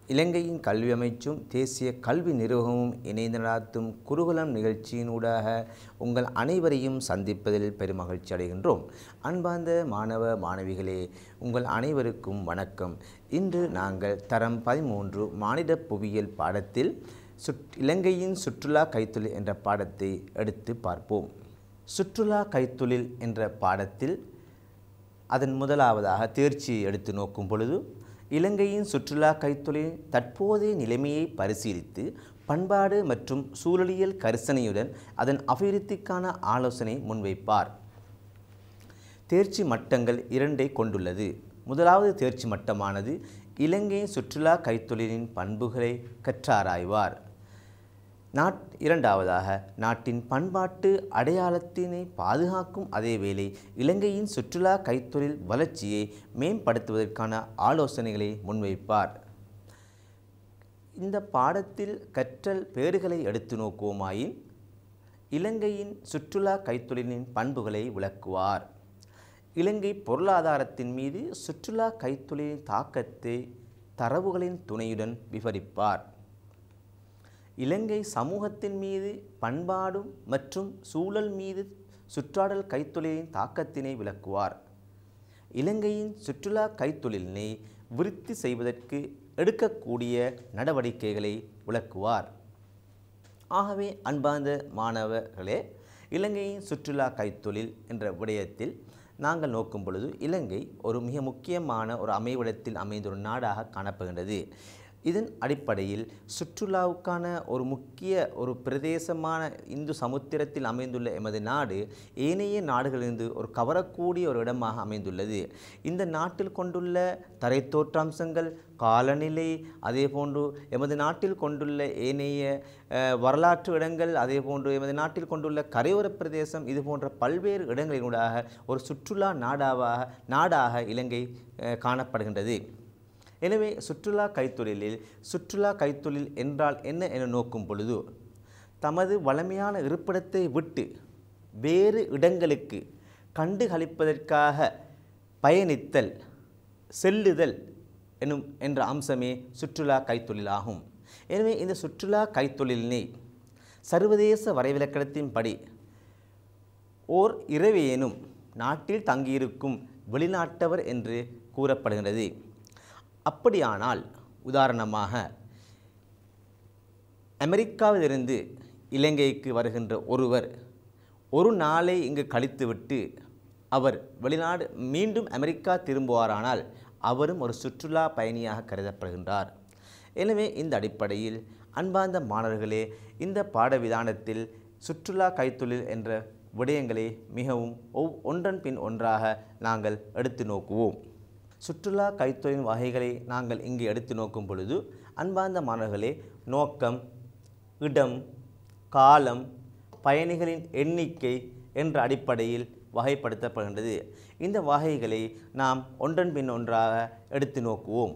இலங்கையின் கல்வி அமைச்சும் தேசிய கல்வி நிறுவனமும் இணைந்து நடாத்தும் குருகுலம் நிகழ்ச்சியினூடாக உங்கள் அனைவரையும் சந்திப்பதில் பெருமகிழ்ச்சி அடைகின்றோம் அன்பார்ந்த மாணவ மாணவிகளே உங்கள் அனைவருக்கும் வணக்கம் இன்று நாங்கள் தரம் பதிமூன்று மானிட புவியியல் பாடத்தில் சுற் இலங்கையின் சுற்றுலா கைத்தொழில் என்ற பாடத்தை எடுத்து பார்ப்போம் சுற்றுலா கைத்தொழில் என்ற பாடத்தில் அதன் முதலாவதாக தேர்ச்சியை எடுத்து நோக்கும் பொழுது இலங்கையின் சுற்றுலா கைத்தொழில் தற்போதைய நிலைமையை பரிசீலித்து பண்பாடு மற்றும் சூழலியல் கரிசனையுடன் அதன் அபிவிருத்திக்கான ஆலோசனை முன்வைப்பார் தேர்ச்சி மட்டங்கள் இரண்டை கொண்டுள்ளது முதலாவது தேர்ச்சி மட்டமானது இலங்கையின் சுற்றுலா கைத்தொழிலின் பண்புகளை கற்றாராய்வார் நாட் இரண்டாவதாக நாட்டின் பண்பாட்டு அடையாளத்தினை பாதுகாக்கும் அதேவேளை இலங்கையின் சுற்றுலா கைத்தொழில் வளர்ச்சியை மேம்படுத்துவதற்கான ஆலோசனைகளை முன்வைப்பார் இந்த பாடத்தில் கற்றல் பேறுகளை எடுத்து நோக்குவோமாயின் இலங்கையின் சுற்றுலா கைத்தொழிலின் பண்புகளை விளக்குவார் இலங்கை பொருளாதாரத்தின் மீது சுற்றுலா கைத்தொழிலின் தாக்கத்தை தரவுகளின் துணையுடன் விவரிப்பார் இலங்கை சமூகத்தின் மீது பண்பாடும் மற்றும் சூழல் மீது சுற்றாடல் கைத்தொழிலின் தாக்கத்தினை விளக்குவார் இலங்கையின் சுற்றுலா கைத்தொழிலினை விருத்தி செய்வதற்கு எடுக்கக்கூடிய நடவடிக்கைகளை விளக்குவார் ஆகவே அன்பார்ந்த மாணவர்களே இலங்கையின் சுற்றுலா கைத்தொழில் என்ற விடயத்தில் நாங்கள் நோக்கும் பொழுது இலங்கை ஒரு மிக முக்கியமான ஒரு அமைவிடத்தில் அமைந்த ஒரு நாடாக காணப்படுகின்றது இதன் அடிப்படையில் சுற்றுலாவுக்கான ஒரு முக்கிய ஒரு பிரதேசமான இந்து சமுத்திரத்தில் அமைந்துள்ள எமது நாடு ஏனைய நாடுகளிலிருந்து ஒரு கவரக்கூடிய ஒரு இடமாக அமைந்துள்ளது இந்த நாட்டில் கொண்டுள்ள தரைத்தோற்றாம்சங்கள் காலநிலை அதே போன்று எமது நாட்டில் கொண்டுள்ள ஏனைய அஹ், வரலாற்று இடங்கள் அதே போன்று எமது நாட்டில் கொண்டுள்ள கரையோர பிரதேசம் இது போன்ற பல்வேறு இடங்களினூடாக ஒரு சுற்றுலா நாடாவாக நாடாக இலங்கை அஹ், காணப்படுகின்றது எனவே சுற்றுலா கைத்தொழிலில் சுற்றுலா கைத்தொழில் என்றால் என்ன என நோக்கும் பொழுது தமது வளமையான இருப்பிடத்தை விட்டு வேறு இடங்களுக்கு கண்டுகளிப்பதற்காக பயணித்தல் செல்லுதல் எனும் என்ற அம்சமே சுற்றுலா கைத்தொழிலாகும் எனவே இந்த சுற்றுலா கைத்தொழிலினை சர்வதேச வரைவிலக்கணத்தின்படி ஓர் இரவேனும் நாட்டில் தங்கியிருக்கும் வெளிநாட்டவர் என்று கூறப்படுகிறது அப்படியானால் உதாரணமாக அமெரிக்காவிலிருந்து இலங்கைக்கு வருகின்ற ஒருவர் ஒரு நாளை இங்கு கழித்துவிட்டு அவர் வெளிநாடு மீண்டும் அமெரிக்கா திரும்புவாரானால் அவரும் ஒரு சுற்றுலா பயணியாக கருதப்படுகின்றார் எனவே இந்த அடிப்படையில் அன்பார்ந்த மாணவர்களே இந்த பாடவிதானத்தில் சுற்றுலா கைத்தொழில் என்ற விடயங்களை மிகவும் ஒவ் ஒன்றன் பின் ஒன்றாக நாங்கள் எடுத்து நோக்குவோம் சுற்றுலா கைத்தொழில் வகைகளை நாங்கள் இங்கு எடுத்து நோக்கும் பொழுது அன்பார்ந்த மாணவர்களே நோக்கம் இடம் காலம் பயணிகளின் எண்ணிக்கை என்ற அடிப்படையில் வகைப்படுத்தப்படுகின்றது இந்த வகைகளை நாம் ஒன்றன் பின் ஒன்றாக எடுத்து நோக்குவோம்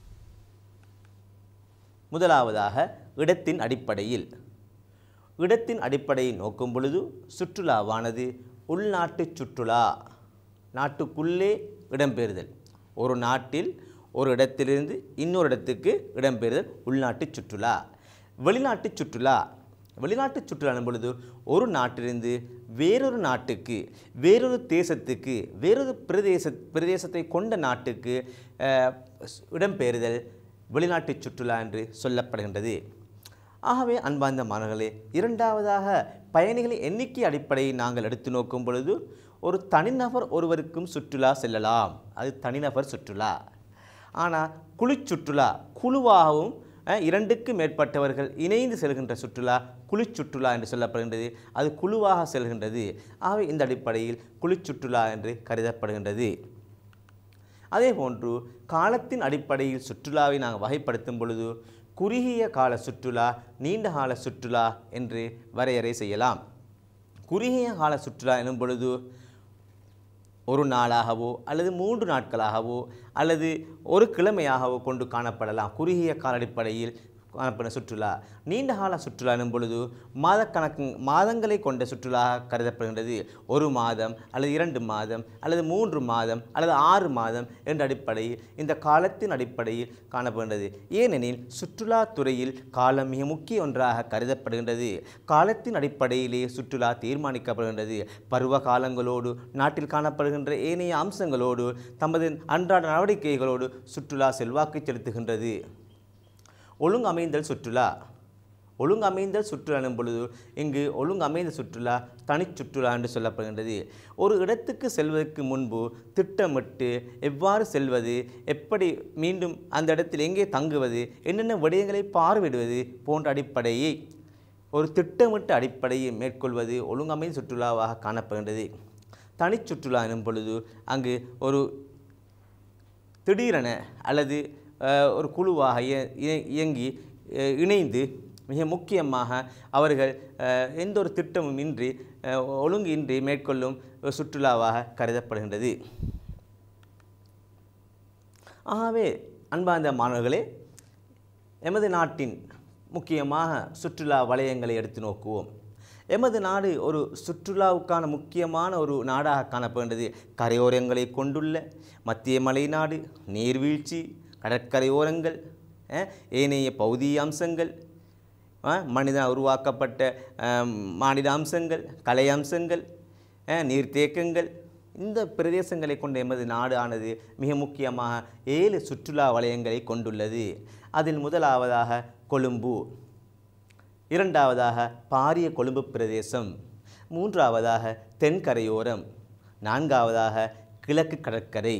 முதலாவதாக இடத்தின் அடிப்படையில் இடத்தின் அடிப்படையில் நோக்கும் பொழுது சுற்றுலாவானது உள்நாட்டு சுற்றுலா நாட்டுக்குள்ளே இடம்பெறுதல் ஒரு நாட்டில் ஒரு இடத்திலிருந்து இன்னொரு இடத்துக்கு இடம்பெறுதல் உள்நாட்டு சுற்றுலா வெளிநாட்டு சுற்றுலா வெளிநாட்டு சுற்றுலா எனும் பொழுது ஒரு நாட்டிலிருந்து வேறொரு நாட்டுக்கு வேறொரு தேசத்துக்கு வேறொரு பிரதேச பிரதேசத்தை கொண்ட நாட்டுக்கு அஹ், இடம்பெறுதல் வெளிநாட்டு சுற்றுலா என்று சொல்லப்படுகின்றது ஆகவே அன்பார்ந்த மாணவர்களே இரண்டாவதாக பயணிகளின் எண்ணிக்கை அடிப்படையில் நாங்கள் எடுத்து நோக்கும் பொழுது ஒரு தனிநபர் ஒருவருக்கும் சுற்றுலா செல்லலாம் அது தனிநபர் சுற்றுலா ஆனால் குழு சுற்றுலா குழுவாகவும் அஹ், இரண்டுக்கு மேற்பட்டவர்கள் இணைந்து செல்கின்ற சுற்றுலா குழு சுற்றுலா என்று சொல்லப்படுகின்றது அது குழுவாக செல்கின்றது ஆகவே இந்த அடிப்படையில் குழு சுற்றுலா என்று கருதப்படுகின்றது அதே போன்று காலத்தின் அடிப்படையில் சுற்றுலாவை நாங்கள் வகைப்படுத்தும் பொழுது குறுகிய கால சுற்றுலா நீண்ட கால சுற்றுலா என்று வரையறை செய்யலாம் குறுகிய கால சுற்றுலா எனும் பொழுது ஒரு நாளாகவோ அல்லது மூன்று நாட்களாகவோ அல்லது ஒரு கிழமையாகவோ கொண்டு காணப்படலாம் குறுகிய கால அடிப்படையில் காணப்படும் சுற்றுலா நீண்ட கால சுற்றுலா எனும் பொழுது மாதக்கணக்கு மாதங்களை கொண்ட சுற்றுலா கருதப்படுகின்றது ஒரு மாதம் அல்லது இரண்டு மாதம் அல்லது மூன்று மாதம் அல்லது ஆறு மாதம் என்ற அடிப்படையில் இந்த காலத்தின் அடிப்படையில் காணப்படுகின்றது ஏனெனில் சுற்றுலா துறையில் காலம் மிக முக்கிய ஒன்றாக கருதப்படுகின்றது காலத்தின் அடிப்படையிலே சுற்றுலா தீர்மானிக்கப்படுகின்றது பருவ காலங்களோடு நாட்டில் காணப்படுகின்ற ஏனைய அம்சங்களோடு தமது அன்றாட நடவடிக்கைகளோடு சுற்றுலா செல்வாக்கு செலுத்துகின்றது ஒழுங்கமைந்தல் சுற்றுலா ஒழுங்கமைந்தல் சுற்றுலா எனும் பொழுது இங்கு ஒழுங்கமைந்த சுற்றுலா தனிச் சுற்றுலா என்று சொல்லப்படுகின்றது ஒரு இடத்துக்கு செல்வதற்கு முன்பு திட்டமிட்டு எவ்வாறு செல்வது எப்படி மீண்டும் அந்த இடத்தில் எங்கே தங்குவது என்னென்ன விடயங்களை பார்வையிடுவது போன்ற அடிப்படையை ஒரு திட்டமிட்ட அடிப்படையை மேற்கொள்வது ஒழுங்கமைந்த சுற்றுலாவாக காணப்படுகின்றது தனிச் சுற்றுலா எனும் பொழுது அங்கு ஒரு திடீரென அல்லது அஹ், ஒரு குழுவாக இய- இய- இயங்கி அஹ், இணைந்து மிக முக்கியமாக அவர்கள் அஹ், எந்த ஒரு திட்டமும் இன்றி அஹ், ஒழுங்கு இன்றி மேற்கொள்ளும் ஒரு சுற்றுலாவாக கருதப்படுகின்றது ஆகவே அன்பார்ந்த மாணவர்களே எமது நாட்டின் முக்கியமாக சுற்றுலா வலயங்களை எடுத்து நோக்குவோம் எமது நாடு ஒரு சுற்றுலாவுக்கான முக்கியமான ஒரு நாடாக காணப்படுகின்றது கரையோரங்களை கொண்டுள்ள மத்திய மலைநாடு நீர்வீழ்ச்சி கடற்கரையோரங்கள் அஹ், ஏனைய பௌதிக அம்சங்கள் அஹ், மனிதன் உருவாக்கப்பட்ட அஹ், மானிட அம்சங்கள் கலை அம்சங்கள் அஹ், நீர்த்தேக்கங்கள் இந்த பிரதேசங்களை கொண்ட எமது நாடு ஆனது மிக முக்கியமாக ஏழு சுற்றுலா வலயங்களை கொண்டுள்ளது அதில் முதலாவதாக கொழும்பு இரண்டாவதாக பாரிய கொழும்பு பிரதேசம் மூன்றாவதாக தென்கரையோரம் நான்காவதாக கிழக்கு கடற்கரை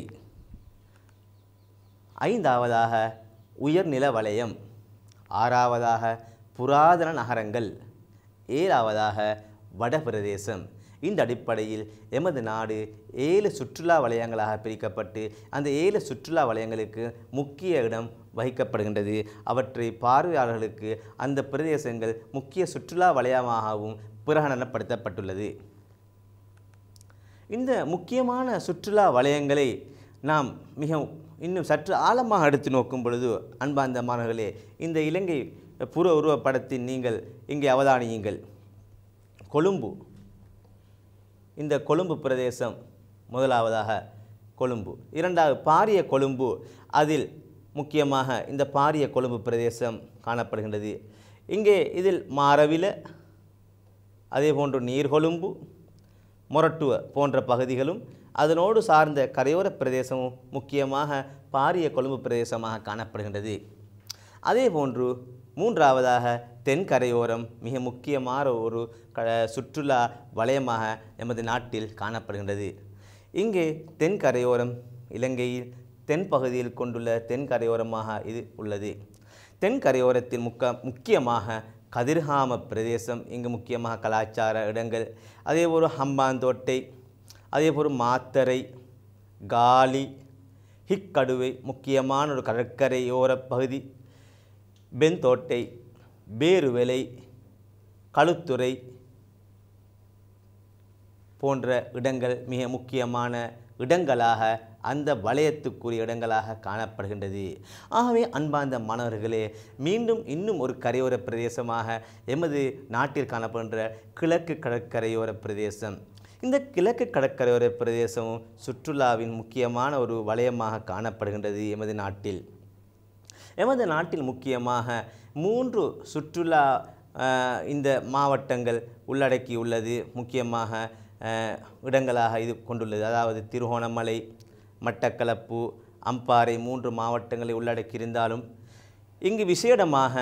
ஐந்தாவதாக உயர்நில வலயம் ஆறாவதாக புராதன நகரங்கள் ஏழாவதாக வடபிரதேசம் இந்த அடிப்படையில் எமது நாடு ஏழு சுற்றுலா வலயங்களாக பிரிக்கப்பட்டு அந்த ஏழு சுற்றுலா வலயங்களுக்கு முக்கிய இடம் வகிக்கப்படுகின்றது அவற்றை பார்வையாளர்களுக்கு அந்த பிரதேசங்கள் முக்கிய சுற்றுலா வலயமாகவும் பிரகடனப்படுத்தப்பட்டுள்ளது இந்த முக்கியமான சுற்றுலா வலயங்களை நாம் மிக இன்னும் சற்று ஆழமாக எடுத்து நோக்கும் பொழுது அன்பார்ந்த மாணவர்களே இந்த இலங்கை புற உருவப்படத்தின் நீங்கள் இங்கே அவதானியுங்கள் கொழும்பு இந்த கொழும்பு பிரதேசம் முதலாவதாக கொழும்பு இரண்டாவது பாரிய கொழும்பு அதில் முக்கியமாக இந்த பாரிய கொழும்பு பிரதேசம் காணப்படுகின்றது இங்கே இதில் மாரவில அதே போன்று நீர்கொழும்பு மொரட்டுவ போன்ற பகுதிகளும் அதனோடு சார்ந்த கரையோர பிரதேசமும் முக்கியமாக பாரிய கொழும்பு பிரதேசமாக காணப்படுகின்றது அதே போன்று மூன்றாவதாக தென்கரையோரம் மிக முக்கியமான ஒரு க சுற்றுலா வலயமாக எமது நாட்டில் காணப்படுகின்றது இங்கே தென்கரையோரம் இலங்கையில் தென் பகுதியில் கொண்டுள்ள தென்கரையோரமாக இது உள்ளது தென்கரையோரத்தில் முக்க முக்கியமாக கதிர்காம பிரதேசம் இங்கு முக்கியமாக கலாச்சார இடங்கள் அதே போல் ஹம்பாந்தோட்டை அதே போல் மாத்தரை காலி ஹிக்கடுவை முக்கியமான ஒரு கடற்கரையோர பகுதி பெந்தோட்டை பேருவெலை களுத்துறை போன்ற இடங்கள் மிக முக்கியமான இடங்களாக அந்த வலயத்துக்குரிய இடங்களாக காணப்படுகின்றது ஆகவே அன்பார்ந்த மாணவர்களே மீண்டும் இன்னும் ஒரு கரையோர பிரதேசமாக எமது நாட்டில் காணப்படுகின்ற கிழக்கு கடற்கரையோர பிரதேசம் இந்த கிழக்கு கடற்கரையோர பிரதேசமும் சுற்றுலாவின் முக்கியமான ஒரு வலயமாக காணப்படுகின்றது எமது நாட்டில் எமது நாட்டில் முக்கியமாக மூன்று சுற்றுலா அஹ், இந்த மாவட்டங்கள் உள்ளடக்கியுள்ளது முக்கியமாக அஹ், இடங்களாக இது கொண்டுள்ளது அதாவது திருகோணமலை மட்டக்களப்பு அம்பாறை மூன்று மாவட்டங்களை உள்ளடக்கியிருந்தாலும் இங்கு விசேடமாக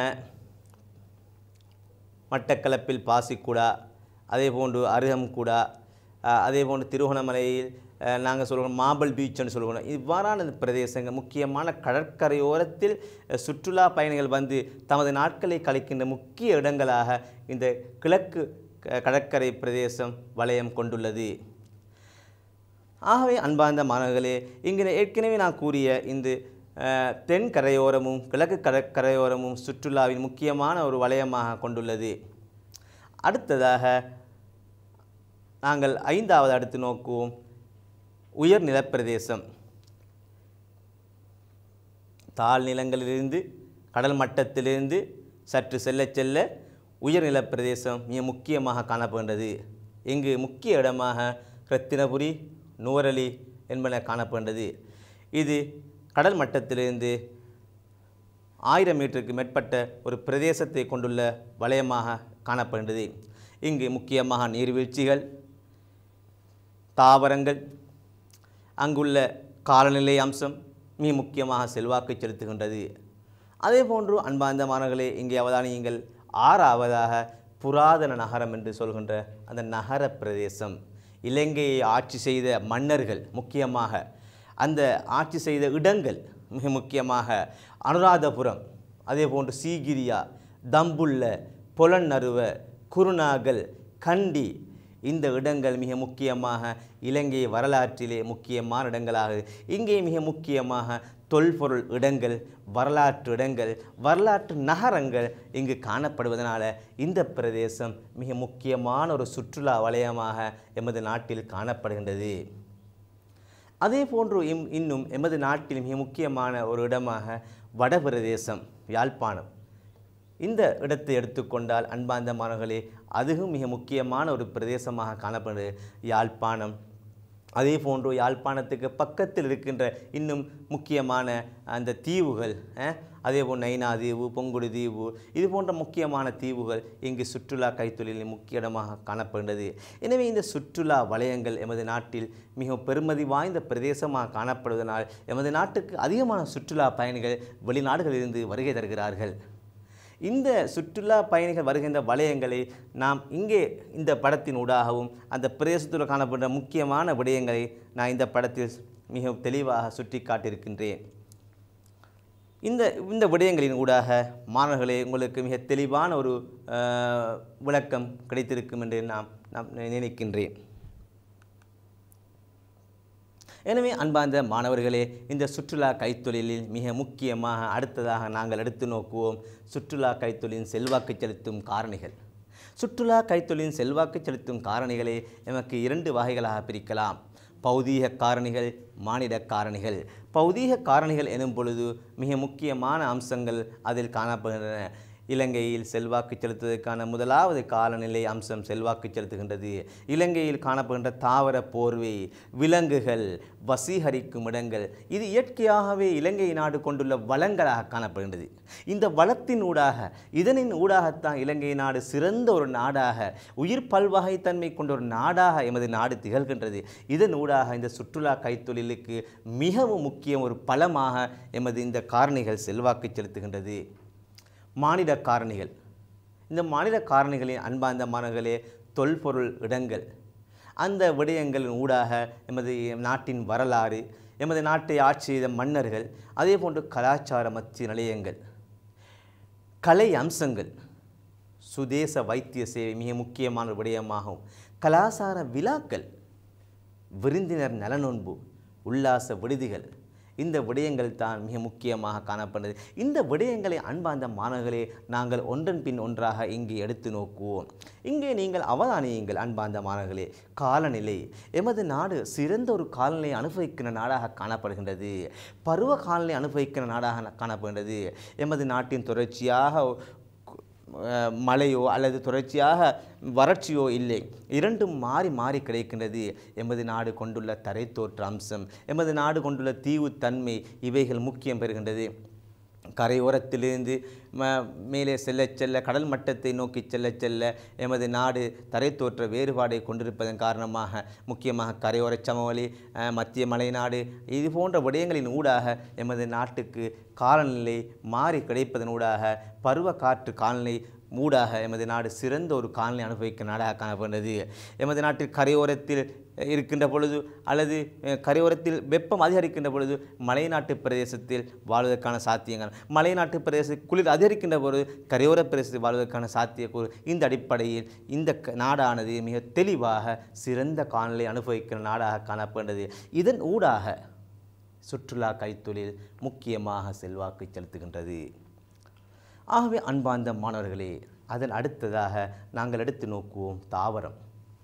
மட்டக்களப்பில் பாசிக்குடா அதே போன்று அருகம்குடா அஹ், அதே போன்று திருகோணமலையில் நாங்கள் சொல்லுவோம் மார்பிள் பீச்னு சொல்லுவோம் இவ்வாறான இந்த பிரதேசங்கள் முக்கியமான கடற்கரையோரத்தில் அஹ், சுற்றுலா பயணிகள் வந்து தமது நாட்களை கழிக்கின்ற முக்கிய இடங்களாக இந்த கிழக்கு க- கடற்கரை பிரதேசம் வலயம் கொண்டுள்ளது ஆகவே அன்பார்ந்த மாணவர்களே இங்கே ஏற்கனவே நான் கூறிய இந்த அஹ், தென் கரையோரமும் கிழக்கு கடற்கரையோரமும் சுற்றுலாவின் முக்கியமான ஒரு வலயமாக கொண்டுள்ளது அடுத்ததாக நாங்கள் ஐந்தாவது அடுத்து நோக்குவோம் உயர் நிலப்பிரதேசம் தாழ் நிலங்களிலிருந்து கடல் மட்டத்திலிருந்து சற்று செல்ல செல்ல உயர்நில பிரதேசம் மிக முக்கியமாக காணப்படுகின்றது இங்கு முக்கிய இடமாக ரத்தினபுரி நூரலி என்பன காணப்படுகின்றது இது கடல் மட்டத்திலிருந்து ஆயிரம் மீட்டருக்கு மேற்பட்ட ஒரு பிரதேசத்தை கொண்டுள்ள வலயமாக காணப்படுகின்றது இங்கு முக்கியமாக நீர்வீழ்ச்சிகள் தாவரங்கள் அங்குள்ள காலநிலை அம்சம் மிக முக்கியமாக செல்வாக்கு செலுத்துகின்றது அதே போன்று அன்பார்ந்த மாணவர்களே இங்கே அவதானியுங்கள் ஆறாவதாக புராதன நகரம் என்று சொல்கின்ற அந்த நகர பிரதேசம் இலங்கையை ஆட்சி செய்த மன்னர்கள் முக்கியமாக அந்த ஆட்சி செய்த இடங்கள் மிக முக்கியமாக அனுராதபுரம் அதே போன்று சீகிரியா தம்புள்ள பொலன்னருவ குருநாகல் கண்டி இந்த இடங்கள் மிக முக்கியமாக இலங்கை வரலாற்றிலே முக்கியமான இடங்களாக இங்கே மிக முக்கியமாக தொல்பொருள் இடங்கள் வரலாற்று இடங்கள் வரலாற்று நகரங்கள் இங்கு காணப்படுவதனால இந்த பிரதேசம் மிக முக்கியமான ஒரு சுற்றுலா வலயமாக எமது நாட்டில் காணப்படுகின்றது அதே போன்று இம் இன்னும் எமது நாட்டில் மிக முக்கியமான ஒரு இடமாக வடபிரதேசம் யாழ்ப்பாணம் இந்த இடத்தை எடுத்துக்கொண்டால் அன்பார்ந்த மாணவர்களே அதுவும் மிக முக்கியமான ஒரு பிரதேசமாக காணப்படுகிறது யாழ்ப்பாணம் அதே போன்று யாழ்ப்பாணத்துக்கு பக்கத்தில் இருக்கின்ற இன்னும் முக்கியமான அந்த தீவுகள் அஹ், அதே போல் நைனா தீவு பொங்குடு தீவு இது போன்ற முக்கியமான தீவுகள் இங்கு சுற்றுலா கைத்தொழிலில் முக்கிய இடமாக காணப்படுகிறது எனவே இந்த சுற்றுலா வலயங்கள் எமது நாட்டில் மிக பெருமதி வாய்ந்த பிரதேசமாக காணப்படுவதனால் எமது நாட்டுக்கு அதிகமான சுற்றுலா பயணிகள் வெளிநாடுகளிலிருந்து வருகை தருகிறார்கள் இந்த சுற்றுலா பயணிகள் வருகின்ற வலயங்களை நாம் இங்கே இந்த படத்தின் ஊடாகவும் அந்த பிரதேசத்தில் காணப்படுற முக்கியமான விடயங்களை நான் இந்த படத்தில் மிக தெளிவாக சுட்டி காட்டியிருக்கின்றேன் இந்த இந்த விடயங்களின் ஊடாக மாணவர்களே உங்களுக்கு மிக தெளிவான ஒரு அஹ், விளக்கம் கிடைத்திருக்கும் என்று நாம் நாம் நினைக்கின்றேன் எனவே அன்பார்ந்த மாணவர்களே இந்த சுற்றுலா கைத்தொழிலில் மிக முக்கியமாக அடுத்ததாக நாங்கள் எடுத்து நோக்குவோம் சுற்றுலா கைத்தொழிலின் செல்வாக்கு செலுத்தும் காரணிகள் சுற்றுலா கைத்தொழிலின் செல்வாக்கு செலுத்தும் காரணிகளை எமக்கு இரண்டு வகைகளாக பிரிக்கலாம் பௌதீக காரணிகள் மானிட காரணிகள் பௌதீக காரணிகள் எனும் பொழுது மிக முக்கியமான அம்சங்கள் அதில் காணப்படுகின்றன இலங்கையில் செல்வாக்கு செலுத்துவதற்கான முதலாவது காலநிலை அம்சம் செல்வாக்கு செலுத்துகின்றது இலங்கையில் காணப்படுகின்ற தாவர போர்வை விலங்குகள் வசீகரிக்கும் இடங்கள் இது இயற்கையாகவே இலங்கை நாடு கொண்டுள்ள வளங்களாக காணப்படுகின்றது இந்த வளத்தின் ஊடாக இதனின் ஊடாகத்தான் இலங்கை நாடு சிறந்த ஒரு நாடாக உயிர் பல்வகைத்தன்மை கொண்ட ஒரு நாடாக எமது நாடு திகழ்கின்றது இதன் ஊடாக இந்த சுற்றுலா கைத்தொழிலுக்கு மிகவும் முக்கியம் ஒரு பலமாக எமது இந்த காரணிகள் செல்வாக்கு செலுத்துகின்றது மானிட காரணிகள் இந்த மானிட காரணிகளின் அன்பார்ந்த மாணவர்களே தொல்பொருள் இடங்கள் அந்த விடயங்களின் ஊடாக எமது நாட்டின் வரலாறு எமது நாட்டை ஆட்சி செய்த மன்னர்கள் அதே போன்று கலாச்சார மத்திய நிலையங்கள் கலை அம்சங்கள் சுதேச வைத்திய சேவை மிக முக்கியமான ஒரு விடயமாகும் கலாசார விழாக்கள் விருந்தினர் நலனொன்பு உல்லாச விடுதிகள் இந்த விடயங்கள் தான் மிக முக்கியமாக காணப்படுகிறது இந்த விடயங்களை அன்பார்ந்த மாணவர்களே நாங்கள் ஒன்றன் பின் ஒன்றாக இங்கே எடுத்து நோக்குவோம் இங்கே நீங்கள் அவதானியுங்கள் அன்பார்ந்த மாணவர்களே காலநிலை எமது நாடு சிறந்த ஒரு காலநிலை அனுபவிக்கிற நாடாக காணப்படுகின்றது பருவ காலநிலை அனுபவிக்கிற நாடாக காணப்படுகின்றது எமது நாட்டின் தொடர்ச்சியாக அஹ், மழையோ அல்லது தொடர்ச்சியாக வறட்சியோ இல்லை இரண்டும் மாறி மாறி கிடைக்கின்றது எமது நாடு கொண்டுள்ள தரைத்தோற்ற அம்சம் எமது நாடு கொண்டுள்ள தீவுத்தன்மை இவைகள் முக்கியம் பெறுகின்றது கரையோரத்திலிருந்து ம மேலே செல்ல செல்ல கடல் மட்டத்தை நோக்கி செல்ல செல்ல எமது நாடு தரைத்தோற்ற வேறுபாடை கொண்டிருப்பதன் காரணமாக முக்கியமாக கரையோர சமவெளி அஹ், மத்திய மலைநாடு இது போன்ற விடயங்களின் ஊடாக எமது நாட்டுக்கு காலநிலை மாறி கிடைப்பதன் ஊடாக பருவ காற்று காலநிலை ஊடாக எமது நாடு சிறந்த ஒரு காலநிலை அனுபவிக்க நாடாக காணப்படுகிறது எமது நாட்டில் கரையோரத்தில் இருக்கின்ற பொழுது அல்லது அஹ், கரையோரத்தில் வெப்பம் அதிகரிக்கின்ற பொழுது மலைநாட்டு பிரதேசத்தில் வாழ்வதற்கான சாத்தியங்கள் மலைநாட்டு பிரதேச குளிர் அதிகரிக்கின்ற பொழுது கரையோர பிரதேசத்தில் வாழ்வதற்கான சாத்தியக்கூறு இந்த அடிப்படையில் இந்த க- நாடானது மிக தெளிவாக சிறந்த காலநிலை அனுபவிக்கிற நாடாக காணப்படுகிறது இதன் ஊடாக சுற்றுலா கைத்தொழில் முக்கியமாக செல்வாக்கு செலுத்துகின்றது ஆகவே அன்பார்ந்த மாணவர்களே அதன் அடுத்ததாக நாங்கள் எடுத்து நோக்குவோம் தாவரம்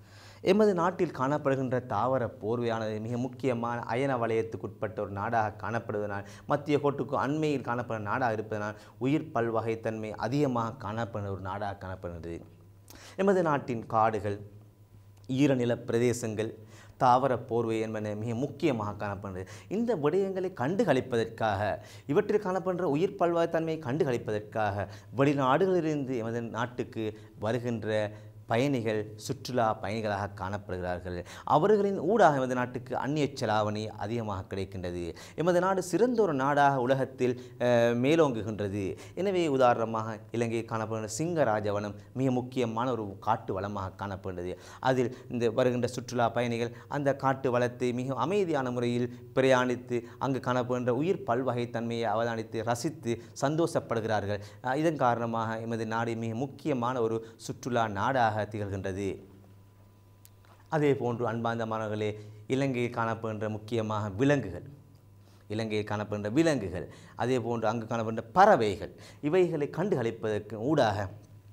எமது நாட்டில் காணப்படுகின்ற தாவர போர்வையானது மிக முக்கியமான அயன வலயத்துக்குட்பட்ட ஒரு நாடாக காணப்படுவதனால் மத்திய கோட்டுக்கு அண்மையில் காணப்படும் நாடாக இருப்பதனால் உயிர் பல்வகைத்தன்மை அதிகமாக காணப்படுகிற ஒரு நாடாக காணப்படுகிறது எமது நாட்டின் காடுகள் ஈரநில பிரதேசங்கள் தாவர போர்வை என்பன மிக முக்கியமாக காணப்படுகிறது இந்த விடயங்களை கண்டுகளிப்பதற்காக இவற்றில் காணப்படுகின்ற உயிர் பல்வாய்த்தன்மையை கண்டுகளிப்பதற்காக வெளிநாடுகளிலிருந்து எமது நாட்டுக்கு வருகின்ற பயணிகள் சுற்றுலா பயணிகளாக காணப்படுகிறார்கள் அவர்களின் ஊடாக எமது நாட்டுக்கு அந்நிய செலாவணி அதிகமாக கிடைக்கின்றது எமது நாடு சிறந்த ஒரு நாடாக உலகத்தில் அஹ், மேலோங்குகின்றது எனவே உதாரணமாக இலங்கையில் காணப்படுகின்ற சிங்கராஜவனம் மிக முக்கியமான ஒரு காட்டு வளமாக காணப்படுகிறது அதில் இந்த வருகின்ற சுற்றுலா பயணிகள் அந்த காட்டு வளத்தை மிக அமைதியான முறையில் பிரயாணித்து அங்கு காணப்படுகின்ற உயிர் பல்வகைத்தன்மையை அவதானித்து ரசித்து சந்தோஷப்படுகிறார்கள் அஹ், இதன் காரணமாக எமது நாடு மிக முக்கியமான ஒரு சுற்றுலா நாடாக திகழ்கின்றது அதே போன்று அன்பார்ந்த மாணவர்களே இலங்கையில் காணப்படுகின்ற முக்கியமாக விலங்குகள் இலங்கையில் காணப்படுகின்ற விலங்குகள் அதே போன்று அங்கு காணப்படுகின்ற பறவைகள் இவைகளை கண்டுகளிப்பதற்கு ஊடாக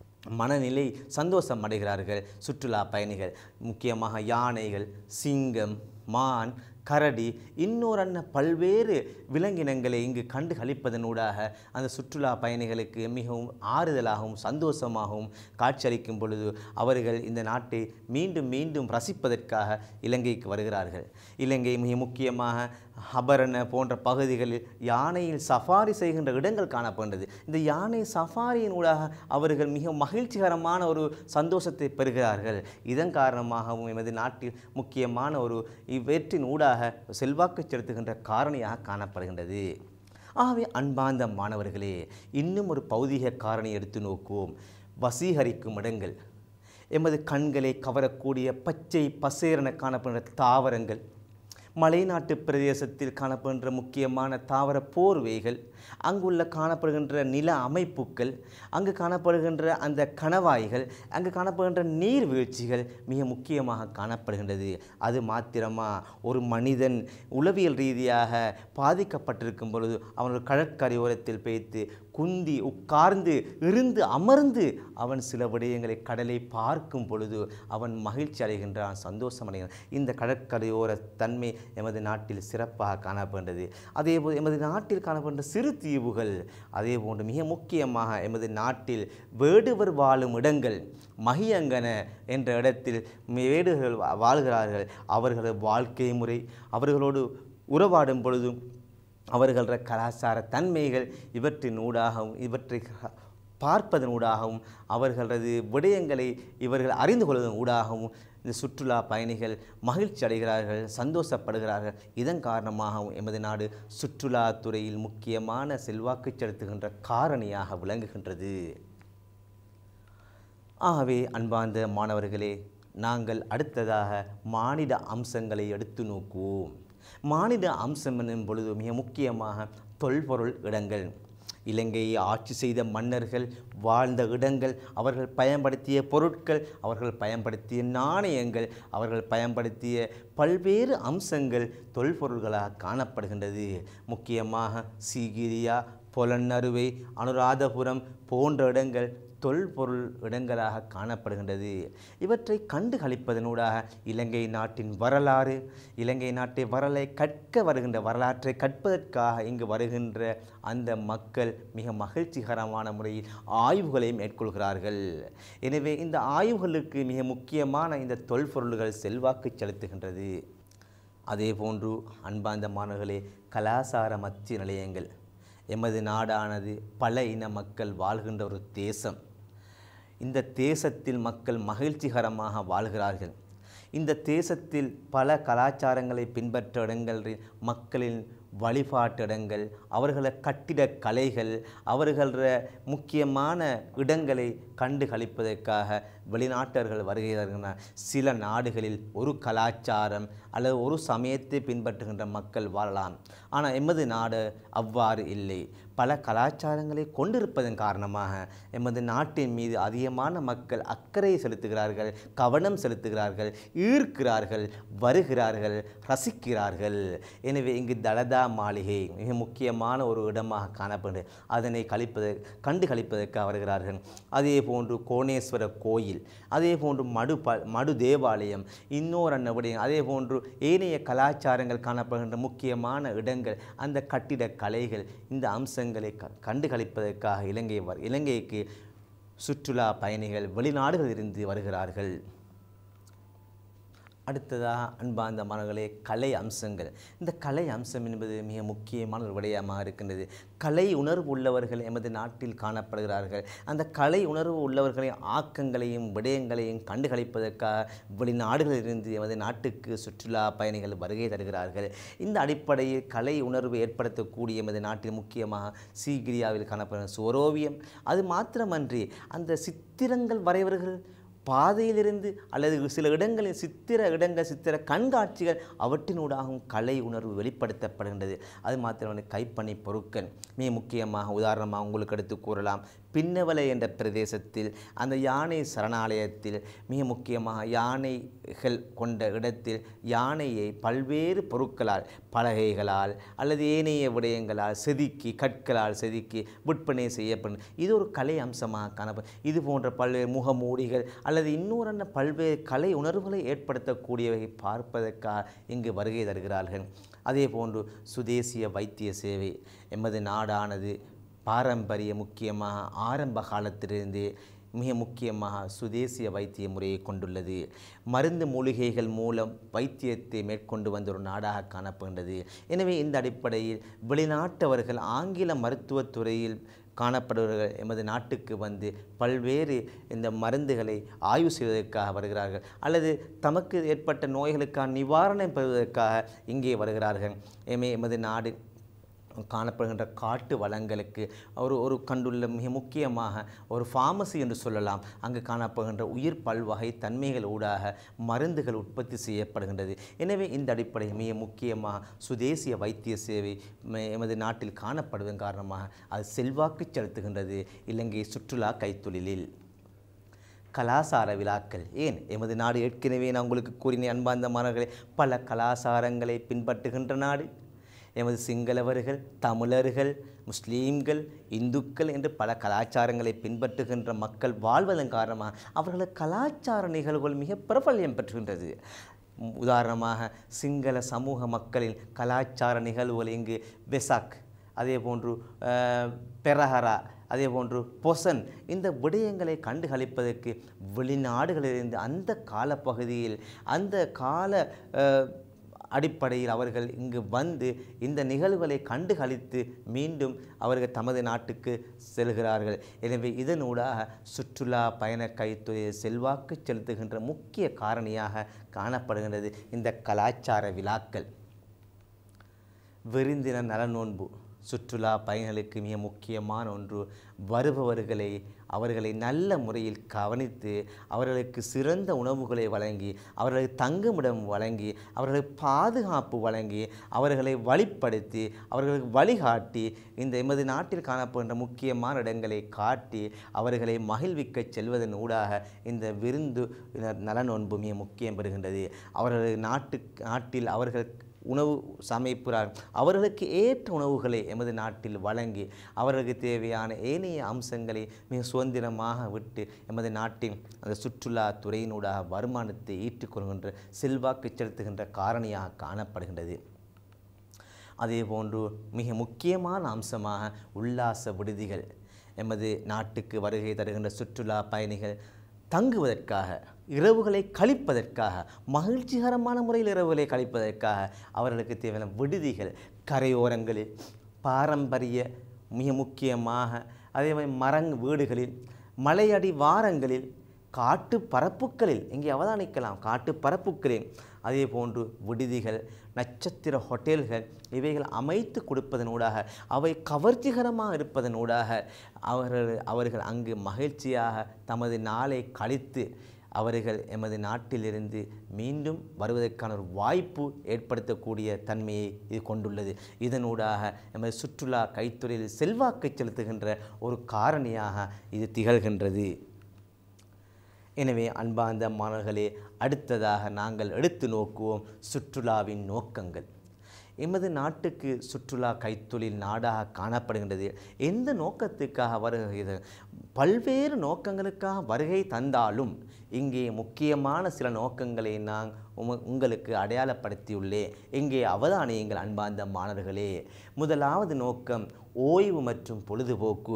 மனநிலை சந்தோஷம் அடைகிறார்கள் சுற்றுலா பயணிகள் முக்கியமாக யானைகள் சிங்கம் மான் கரடி இன்னொரு பல்வேறு விலங்கினங்களை இங்கு கண்டு களிப்பதனூடாக அந்த சுற்றுலா பயணிகளுக்கு மிகவும் ஆறுதலாகவும் சந்தோஷமாகவும் காட்சியளிக்கும் பொழுது அவர்கள் இந்த நாட்டை மீண்டும் மீண்டும் ரசிப்பதற்காக இலங்கைக்கு வருகிறார்கள் இலங்கை மிக முக்கியமாக ஹபரண போன்ற பகுதிகளில் யானையில் சஃபாரி செய்கின்ற இடங்கள் காணப்படுகிறது இந்த யானை சஃபாரியின் ஊடாக அவர்கள் மிக மகிழ்ச்சிகரமான ஒரு சந்தோஷத்தை பெறுகிறார்கள் இதன் காரணமாகவும் எமது நாட்டில் முக்கியமான ஒரு இவற்றின் ஊடாக செல்வாக்கு செலுத்துகின்ற காரணியாக காணப்படுகின்றது ஆகவே அன்பார்ந்த மாணவர்களே இன்னும் ஒரு பௌதிக காரணி எடுத்து நோக்குவோம் வசீகரிக்கும் இடங்கள் எமது கண்களை கவரக்கூடிய பச்சை பசேரென காணப்படுகின்ற தாவரங்கள் மலைநாட்டு பிரதேசத்தில் காணப்படுகின்ற முக்கியமான தாவர போர்வைகள் அங்குள்ள காணப்படுகின்ற நில அமைப்புகள் அங்கு காணப்படுகின்ற அந்த கணவாய்கள் அங்கு காணப்படுகின்ற நீர்வீழ்ச்சிகள் மிக முக்கியமாக காணப்படுகின்றது அது மாத்திரமா ஒரு மனிதன் உளவியல் ரீதியாக பாதிக்கப்பட்டிருக்கும் பொழுது அவன் ஒரு கடற்கரையோரத்தில் பேய்த்து குந்தி உட்கார்ந்து இருந்து அமர்ந்து அவன் சில விடயங்களை கடலை பார்க்கும் பொழுது அவன் மகிழ்ச்சி அடைகின்றான் சந்தோஷம் அடைகின்றான் இந்த கடற்கரையோர தன்மை எமது நாட்டில் சிறப்பாக காணப்படுகிறது அதே போல் எமது நாட்டில் காணப்படுகின்ற சிறு தீவுகள் அதே போன்று மிக முக்கியமாக எமது நாட்டில் வேடுவர் வாழும் இடங்கள் மகியங்கன என்ற இடத்தில் வேடுகள் வா- வாழ்கிறார்கள் அவர்களது வாழ்க்கை முறை அவர்களோடு உறவாடும் பொழுதும் அவர்கள கலாச்சார தன்மைகள் இவற்றின் ஊடாகவும் இவற்றை க- பார்ப்பதன் ஊடாகவும் அவர்களது விடயங்களை இவர்கள் அறிந்து கொள்வதன் ஊடாகவும் இந்த சுற்றுலா பயணிகள் மகிழ்ச்சி அடைகிறார்கள் சந்தோஷப்படுகிறார்கள் இதன் காரணமாகவும் எமது நாடு சுற்றுலாத் துறையில் முக்கியமான செல்வாக்கு செலுத்துகின்ற காரணியாக விளங்குகின்றது ஆகவே அன்பார்ந்த மாணவர்களே நாங்கள் அடுத்ததாக மானிட அம்சங்களை எடுத்து நோக்குவோம் மானிட அம்சம் என்னும் பொழுது மிக முக்கியமாக தொல்பொருள் இடங்கள் இலங்கையை ஆட்சி செய்த மன்னர்கள் வாழ்ந்த இடங்கள் அவர்கள் பயன்படுத்திய பொருட்கள் அவர்கள் பயன்படுத்திய நாணயங்கள் அவர்கள் பயன்படுத்திய பல்வேறு அம்சங்கள் தொல்பொருள்களாக காணப்படுகின்றது முக்கியமாக சீகிரியா பொலன்னறுவை அனுராதபுரம் போன்ற இடங்கள் தொல்பொருள் இடங்களாக காணப்படுகின்றது இவற்றை கண்டு களிப்பதனூடாக இலங்கை நாட்டின் வரலாறு இலங்கை நாட்டை வரலை கற்க வருகின்ற வரலாற்றை கற்பதற்காக இங்கு வருகின்ற அந்த மக்கள் மிக மகிழ்ச்சிகரமான முறையில் ஆய்வுகளை மேற்கொள்கிறார்கள் எனவே இந்த ஆய்வுகளுக்கு மிக முக்கியமான இந்த தொல்பொருள்கள் செல்வாக்கு செலுத்துகின்றது அதே போன்று அன்பார்ந்த மாணவர்களே கலாசார மத்திய நிலையங்கள் எமது நாடானது பல இன மக்கள் வாழ்கின்ற ஒரு தேசம் இந்த தேசத்தில் மக்கள் மகிழ்ச்சிகரமாக வாழ்கிறார்கள் இந்த தேசத்தில் பல கலாச்சாரங்களை பின்பற்ற இடங்களில் மக்களின் வழிபாட்டு இடங்கள் அவர்கள கட்டிடக் கலைகள் அவர்கள முக்கியமான இடங்களை கண்டு களிப்பதற்காக வெளிநாட்டர்கள் வருகை தருகின்றனர் சில நாடுகளில் ஒரு கலாச்சாரம் அல்லது ஒரு சமயத்தை பின்பற்றுகின்ற மக்கள் வாழலாம் ஆனால் எமது நாடு அவ்வாறு இல்லை பல கலாச்சாரங்களை கொண்டிருப்பதன் காரணமாக எமது நாட்டின் மீது அதிகமான மக்கள் அக்கறை செலுத்துகிறார்கள் கவனம் செலுத்துகிறார்கள் ஈர்க்கிறார்கள் வருகிறார்கள் ரசிக்கிறார்கள் எனவே இங்கு தலதா மாளிகை மிக முக்கியமான ஒரு இடமாக காணப்படுது அதனை கழிப்பது கண்டு கழிப்பதற்காக வருகிறார்கள் அதே போன்று கோணேஸ்வர கோயில் அதே போன்று மடு ப மடு தேவாலயம் இன்னொரு அன்னபடியும் அதே போன்று ஏனைய கலாச்சாரங்கள் காணப்படுகின்ற முக்கியமான இடங்கள் அந்த கட்டிடக் கலைகள் இந்த அம்சங்களை க கண்டு கழிப்பதற்காக இலங்கை வ- இலங்கைக்கு சுற்றுலா பயணிகள் வெளிநாடுகளிலிருந்து வருகிறார்கள் அடுத்ததாக அன்பார்ந்த மாணவர்களே கலை அம்சங்கள் இந்த கலை அம்சம் என்பது மிக முக்கியமான ஒரு விடயமாக இருக்கின்றது கலை உணர்வு உள்ளவர்கள் எமது நாட்டில் காணப்படுகிறார்கள் அந்த கலை உணர்வு உள்ளவர்களின் ஆக்கங்களையும் விடயங்களையும் கண்டுகளிப்பதற்காக வெளிநாடுகளிலிருந்து எமது நாட்டுக்கு சுற்றுலா பயணிகள் வருகை தருகிறார்கள் இந்த அடிப்படையில் கலை உணர்வு ஏற்படுத்தக்கூடிய எமது நாட்டில் முக்கியமாக சீகிரியாவில் காணப்படும் சுவரோவியம் அது மாத்திரமன்றி அந்த சித்திரங்கள் வரைவர்கள் பாதையிலிருந்து அல்லது சில இடங்களில் சித்திர இடங்கள் சித்திர கண்காட்சிகள் அவற்றினூடாகவும் கலை உணர்வு வெளிப்படுத்தப்படுகின்றது அது மாத்திரமல்ல கைப்பணி பொருட்கள் மிக முக்கியமாக உதாரணமாக உங்களுக்கு எடுத்து கூறலாம் பின்னவலை என்ற பிரதேசத்தில் அந்த யானை சரணாலயத்தில் மிக முக்கியமாக யானைகள் கொண்ட இடத்தில் யானையை பல்வேறு பொருட்களால் பலகைகளால் அல்லது ஏனைய விடயங்களால் செதுக்கி கற்களால் செதுக்கி விற்பனை செய்யப்படும் இது ஒரு கலை அம்சமாக காணப்படும் இது போன்ற பல்வேறு முகமூடிகள் அல்லது இன்னொரு பல்வேறு கலை உணர்வுகளை ஏற்படுத்தக்கூடியவை பார்ப்பதற்காக இங்கு வருகை தருகிறார்கள் அதே போன்று சுதேசிய வைத்திய சேவை எமது நாடானது பாரம்பரிய முக்கியமாக ஆரம்ப காலத்திலிருந்தே மிக முக்கியமாக சுதேசிய வைத்திய முறையை கொண்டுள்ளது மருந்து மூலிகைகள் மூலம் வைத்தியத்தை மேற்கொண்டு வந்த ஒரு நாடாக காணப்படுகின்றது எனவே இந்த அடிப்படையில் வெளிநாட்டவர்கள் ஆங்கில மருத்துவத் துறையில் காணப்படுபவர்கள் எமது நாட்டுக்கு வந்து பல்வேறு இந்த மருந்துகளை ஆய்வு செய்வதற்காக வருகிறார்கள் அல்லது தமக்கு ஏற்பட்ட நோய்களுக்கான நிவாரணம் பெறுவதற்காக இங்கே வருகிறார்கள் எனவே எமது நாடு காணப்படுகின்ற காட்டு வளங்களுக்கு ஒரு ஒரு கண்டுள்ள மிக முக்கியமாக ஒரு ஃபார்மசி என்று சொல்லலாம் அங்கு காணப்படுகின்ற உயிர் பல்வகை தன்மைகள் ஊடாக மருந்துகள் உற்பத்தி செய்யப்படுகின்றது எனவே இந்த அடிப்படையில் மிக முக்கியமாக சுதேசிய வைத்திய சேவை ம- எமது நாட்டில் காணப்படுவதன் காரணமாக அது செல்வாக்கு செலுத்துகின்றது இலங்கை சுற்றுலா கைத்தொழிலில் கலாசார விழாக்கள் ஏன் எமது நாடு ஏற்கனவே நான் உங்களுக்கு கூறினேன் அன்பார்ந்த மாணவர்களே பல கலாசாரங்களை பின்பற்றுகின்ற நாடு எமது சிங்களவர்கள் தமிழர்கள் முஸ்லீம்கள் இந்துக்கள் என்று பல கலாச்சாரங்களை பின்பற்றுகின்ற மக்கள் வாழ்வதன் காரணமாக அவர்களது கலாச்சார நிகழ்வுகள் மிக பிரபல்யம் பெற்றுகின்றது உம், உதாரணமாக சிங்கள சமூக மக்களின் கலாச்சார நிகழ்வுகள் இங்கு வெசாக் அதே போன்று அஹ், பெரஹரா அதே போன்று பொசன் இந்த விடயங்களை கண்டுகளிப்பதற்கு வெளிநாடுகளிலிருந்து அந்த காலப்பகுதியில் அந்த கால அஹ், அடிப்படையில் அவர்கள் இங்கு வந்து இந்த நிகழ்வுகளை கண்டுகளித்து மீண்டும் அவர்கள் தமது நாட்டுக்கு செல்கிறார்கள் எனவே இதனூடாக சுற்றுலா பயண கைத்துறையை செல்வாக்கு செலுத்துகின்ற முக்கிய காரணியாக காணப்படுகின்றது இந்த கலாச்சார விழாக்கள் விருந்தினர் நலநோன்பு சுற்றுலா பயணிகளுக்கு மிக முக்கியமான ஒன்று வருபவர்களை அவர்களை நல்ல முறையில் கவனித்து அவர்களுக்கு சிறந்த உணவுகளை வழங்கி அவர்களுக்கு தங்குமிடம் வழங்கி அவர்களுக்கு பாதுகாப்பு வழங்கி அவர்களை வழிப்படுத்தி அவர்களுக்கு வழிகாட்டி இந்த எமது நாட்டில் காணப்படுகின்ற முக்கியமான இடங்களை காட்டி அவர்களை மகிழ்விக்கச் செல்வதன் ஊடாக இந்த விருந்து நலனொன்பு மிக முக்கியம் பெறுகின்றது அவர்கள் நாட்டு நாட்டில் அவர்கள் உணவு சமைப்புறார் அவர்களுக்கு ஏற்ற உணவுகளை எமது நாட்டில் வழங்கி அவர்களுக்கு தேவையான ஏனைய அம்சங்களை மிக சுதந்திரமாக விட்டு எமது நாட்டின் அந்த சுற்றுலா துறையினூடாக வருமானத்தை ஈட்டிக்கொள்கின்ற செல்வாக்கு செலுத்துகின்ற காரணியாக காணப்படுகின்றது அதே போன்று மிக முக்கியமான அம்சமாக உல்லாச விடுதிகள் எமது நாட்டுக்கு வருகை தருகின்ற சுற்றுலா பயணிகள் தங்குவதற்காக இரவுகளை கழிப்பதற்காக மகிழ்ச்சிகரமான முறையில் இரவுகளை கழிப்பதற்காக அவர்களுக்கு தேவையான விடுதிகள் கரையோரங்களில் பாரம்பரிய மிக முக்கியமாக அதே மாதிரி மரங் வீடுகளில் மலையடி வாரங்களில் காட்டு பரப்புக்களில் இங்கே அவதானிக்கலாம் காட்டு பரப்புக்களில் அதே போன்று விடுதிகள் நட்சத்திர ஹோட்டல்கள் இவைகள் அமைத்து கொடுப்பதனூடாக அவை கவர்ச்சிகரமாக இருப்பதனூடாக அவர்கள் அவர்கள் அங்கு மகிழ்ச்சியாக தமது நாளை கழித்து அவர்கள் எமது நாட்டிலிருந்து மீண்டும் வருவதற்கான ஒரு வாய்ப்பு ஏற்படுத்தக்கூடிய தன்மையை இது கொண்டுள்ளது இதனூடாக எமது சுற்றுலா கைத்துறையில் செல்வாக்கை செலுத்துகின்ற ஒரு காரணியாக இது திகழ்கின்றது எனவே அன்பார்ந்த மாணவர்களே அடுத்ததாக நாங்கள் எடுத்து நோக்குவோம் சுற்றுலாவின் நோக்கங்கள் எமது நாட்டுக்கு சுற்றுலா கைத்தொழில் நாடாக காணப்படுகின்றது எந்த நோக்கத்துக்காக வருகிறது பல்வேறு நோக்கங்களுக்காக வருகை தந்தாலும் இங்கே முக்கியமான சில நோக்கங்களை நான் உம- உங்களுக்கு அடையாளப்படுத்தியுள்ளேன் இங்கே அவதானியுங்கள் அன்பார்ந்த மாணவர்களே முதலாவது நோக்கம் ஓய்வு மற்றும் பொழுதுபோக்கு